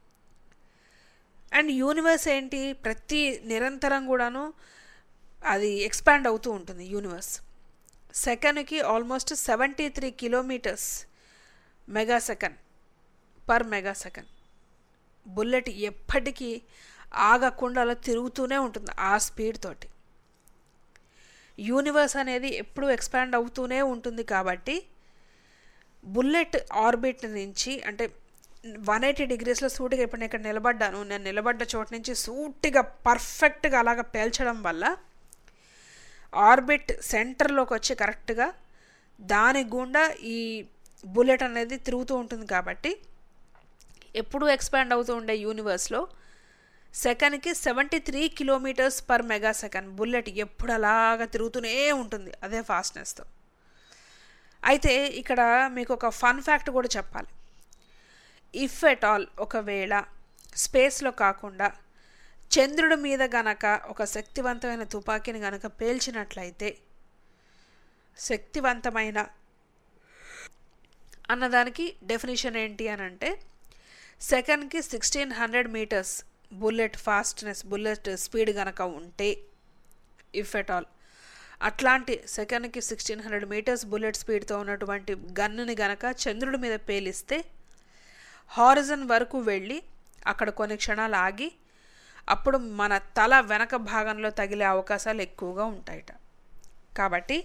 అండ్ యూనివర్స్ ఏంటి ప్రతి నిరంతరం కూడాను అది ఎక్స్పాండ్ అవుతూ ఉంటుంది యూనివర్స్ సెకండ్కి almost seventy three kilometres mega second per mega second bullet ఎప్పటికీ ఆగకుండా అలా తిరుగుతూనే ఉంటుంది ఆ స్పీడ్ తోటి యూనివర్స్ అనేది ఎప్పుడూ ఎక్స్పాండ్ అవుతూనే ఉంటుంది కాబట్టి బుల్లెట్ ఆర్బిట్ నుంచి అంటే వన్ ఎయిటీ డిగ్రీస్లో సూటిగా ఇప్పుడు నేను ఇక్కడ నిలబడ్డాను నేను నిలబడ్డ చోటు నుంచి సూటిగా పర్ఫెక్ట్గా అలాగ పేల్చడం వల్ల ఆర్బిట్ సెంటర్లోకి వచ్చి కరెక్ట్గా దాని గుండా ఈ బుల్లెట్ అనేది తిరుగుతూ ఉంటుంది కాబట్టి ఎప్పుడూ ఎక్స్పాండ్ అవుతూ ఉండే యూనివర్స్లో సెకండ్కి seventy three kilometres per mega second bullet ఎప్పుడు అలాగా తిరుగుతూనే ఉంటుంది అదే ఫాస్ట్నెస్తో అయితే ఇక్కడ మీకు ఒక ఫన్ ఫ్యాక్ట్ కూడా చెప్పాలి ఇఫ్ ఎట్ ఆల్ ఒకవేళ స్పేస్లో కాకుండా చంద్రుడి మీద గనక ఒక శక్తివంతమైన తుపాకీని గనక పేల్చినట్లయితే శక్తివంతమైన అన్నదానికి డెఫినేషన్ ఏంటి అని అంటే సెకండ్కి sixteen hundred metres bullet fastness bullet speed గనక ఉంటే ఇఫ్ ఎట్ ఆల్ అట్లాంటి సెకండ్కి సిక్స్టీన్ హండ్రెడ్ మీటర్స్ బుల్లెట్ స్పీడ్తో ఉన్నటువంటి గన్నుని గనక చంద్రుడి మీద పేలిస్తే హారిజన్ వరకు వెళ్ళి అక్కడ కొన్ని క్షణాలు ఆగి అప్పుడు మన తల వెనక భాగంలో తగిలే అవకాశాలు ఎక్కువగా ఉంటాయట కాబట్టి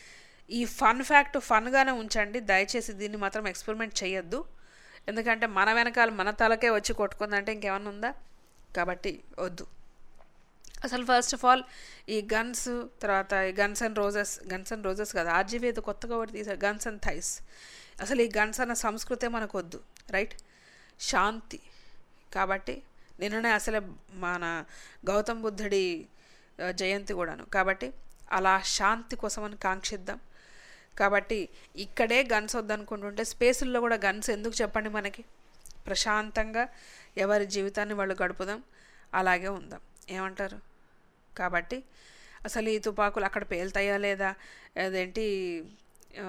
ఈ ఫన్ ఫ్యాక్ట్ ఫన్గానే ఉంచండి దయచేసి దీన్ని మాత్రం ఎక్స్పెరిమెంట్ చేయొద్దు ఎందుకంటే మన వెనకాల మన తలకే వచ్చి కొట్టుకుందంటే ఇంకేమన్నా ఉందా కాబట్టి వద్దు అసలు ఫస్ట్ ఆఫ్ ఆల్ ఈ గన్స్ తర్వాత ఈ guns and roses guns and roses కదా ఆర్జీవీ ఏదో కొత్తగా ఒకటి తీసారు గన్స్ అండ్ థైస్ అసలు ఈ గన్స్ అన్న సంస్కృతే మనకు వద్దు రైట్ శాంతి కాబట్టి నిన్ననే అసలే మన గౌతమ్ బుద్ధుడి ఆ, జయంతి కూడాను కాబట్టి అలా శాంతి కోసమని కాంక్షిద్దాం కాబట్టి ఇక్కడే గన్స్ వద్దనుకుంటుంటే స్పేసుల్లో కూడా గన్స్ ఎందుకు చెప్పండి మనకి ప్రశాంతంగా ఎవరి జీవితాన్ని వాళ్ళు గడుపుదాం అలాగే ఉందాం ఏమంటారు కాబట్టి అసలు ఈ తుపాకులు అక్కడ పేలుతాయా లేదా అదేంటి ఆ,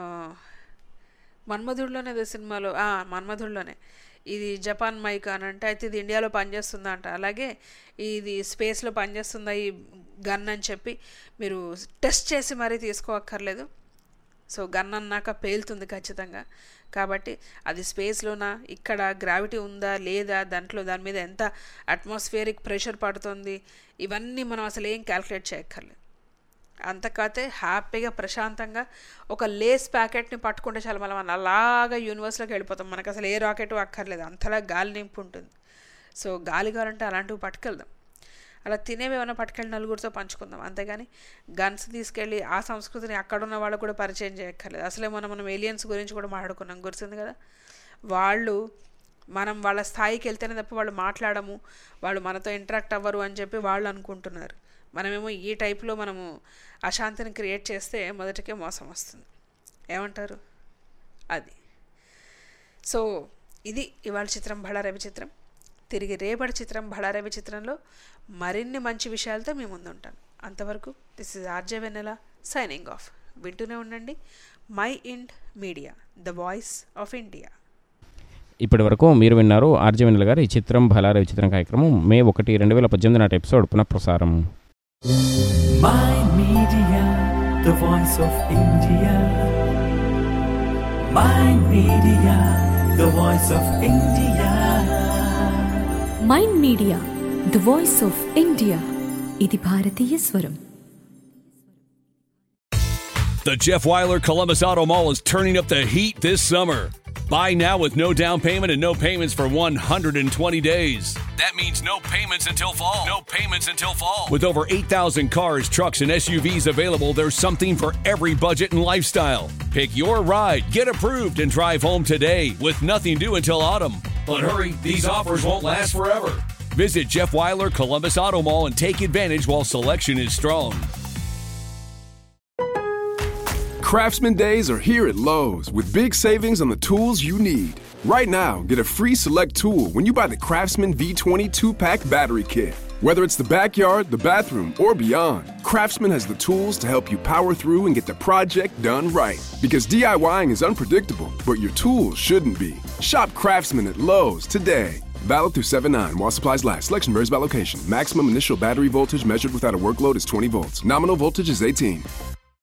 మన్మధుడిలోనే అదే సినిమాలో ఆ, మన్మధుడిలోనే ఇది జపాన్ మైక్ అని అంటే అయితే ఇది ఇండియాలో పనిచేస్తుందా అంట అలాగే ఇది స్పేస్లో పనిచేస్తుందా ఈ గన్ అని చెప్పి మీరు టెస్ట్ చేసి మరీ తీసుకోక్కర్లేదు సో గన్ అన్నాక పేలుతుంది ఖచ్చితంగా కాబట్టి అది స్పేస్లోనా ఇక్కడ గ్రావిటీ ఉందా లేదా దాంట్లో దాని మీద ఎంత అట్మాస్ఫియరిక్ ప్రెషర్ పడుతుంది ఇవన్నీ మనం అసలు ఏం క్యాల్కులేట్ చేయక్కర్లేదు అంతకాతే హ్యాపీగా ప్రశాంతంగా ఒక లేస్ ప్యాకెట్ని పట్టుకుంటే చాలా మనం మనం అలాగా యూనివర్స్లోకి వెళ్ళిపోతాం మనకు అసలు ఏ రాకెట్ అక్కర్లేదు అంతలా గాలి నింపు ఉంటుంది సో గాలి కావాలంటే అలాంటివి పట్టుకెళ్దాం అలా తినేవి ఏమైనా పట్టుకెళ్ళి నలుగురితో పంచుకుందాం అంతేగాని గన్స్ తీసుకెళ్ళి ఆ సంస్కృతిని అక్కడున్న వాళ్ళకు కూడా పరిచయం చేయక్కర్లేదు అసలే మనం మనం ఏలియన్స్ గురించి కూడా మాట్లాడుకున్నాం గుర్తుంది కదా వాళ్ళు మనం వాళ్ళ స్థాయికి వెళ్తేనే తప్ప వాళ్ళు మాట్లాడము వాళ్ళు మనతో ఇంటరాక్ట్ అవ్వరు అని చెప్పి వాళ్ళు అనుకుంటున్నారు మనమేమో ఈ టైప్లో మనము అశాంతిని క్రియేట్ చేస్తే మొదటికే మోసం వస్తుంది ఏమంటారు అది సో ఇది ఇవాళ చిత్రం బళారవి చిత్రం తిరిగి రేపటి చిత్రం బళారవి చిత్రంలో మరిన్ని మంచి విషయాలతో మీ ముందు ఉంటాను అంతవరకు this is RJ Vennela signing off వింటూనే ఉండండి Mind Media the voice of India ఇప్పటి వరకు మీరు విన్నారు ఆర్జే వెన్నెల గారి ఈ చిత్రం భలారే చిత్రం కార్యక్రమం మే ఒకటి రెండు వేల పద్దెనిమిది నాటి ఎపిసోడ్ పునఃప్రసారం My Media, the voice of India. My Media, the voice of India. Mind media the voice of India ఇది భారతీయ స్వరం The Jeff Weiler Columbus Auto Mall is turning up the heat this summer. Buy now with no down payment and no payments for 120 days. That means no payments until fall. No payments until fall. With over 8,000 cars, trucks, and SUVs available, there's something for every budget and lifestyle. Pick your ride, get approved, and drive home today with nothing due until autumn. But hurry, these offers won't last forever. Visit Jeff Weiler Columbus Auto Mall and take advantage while selection is strong. Craftsman Days are here at Lowe's with big savings on the tools you need. Right now, get a free select tool when you buy the Craftsman V20 2 pack battery kit. Whether it's the backyard, the bathroom, or beyond, Craftsman has the tools to help you power through and get the project done right. Because DIYing is unpredictable, but your tools shouldn't be. Shop Craftsman at Lowe's today. Valid through 7 9 while supplies last. Selection varies by location. Maximum initial battery voltage measured without a workload is 20 volts. Nominal voltage is 18.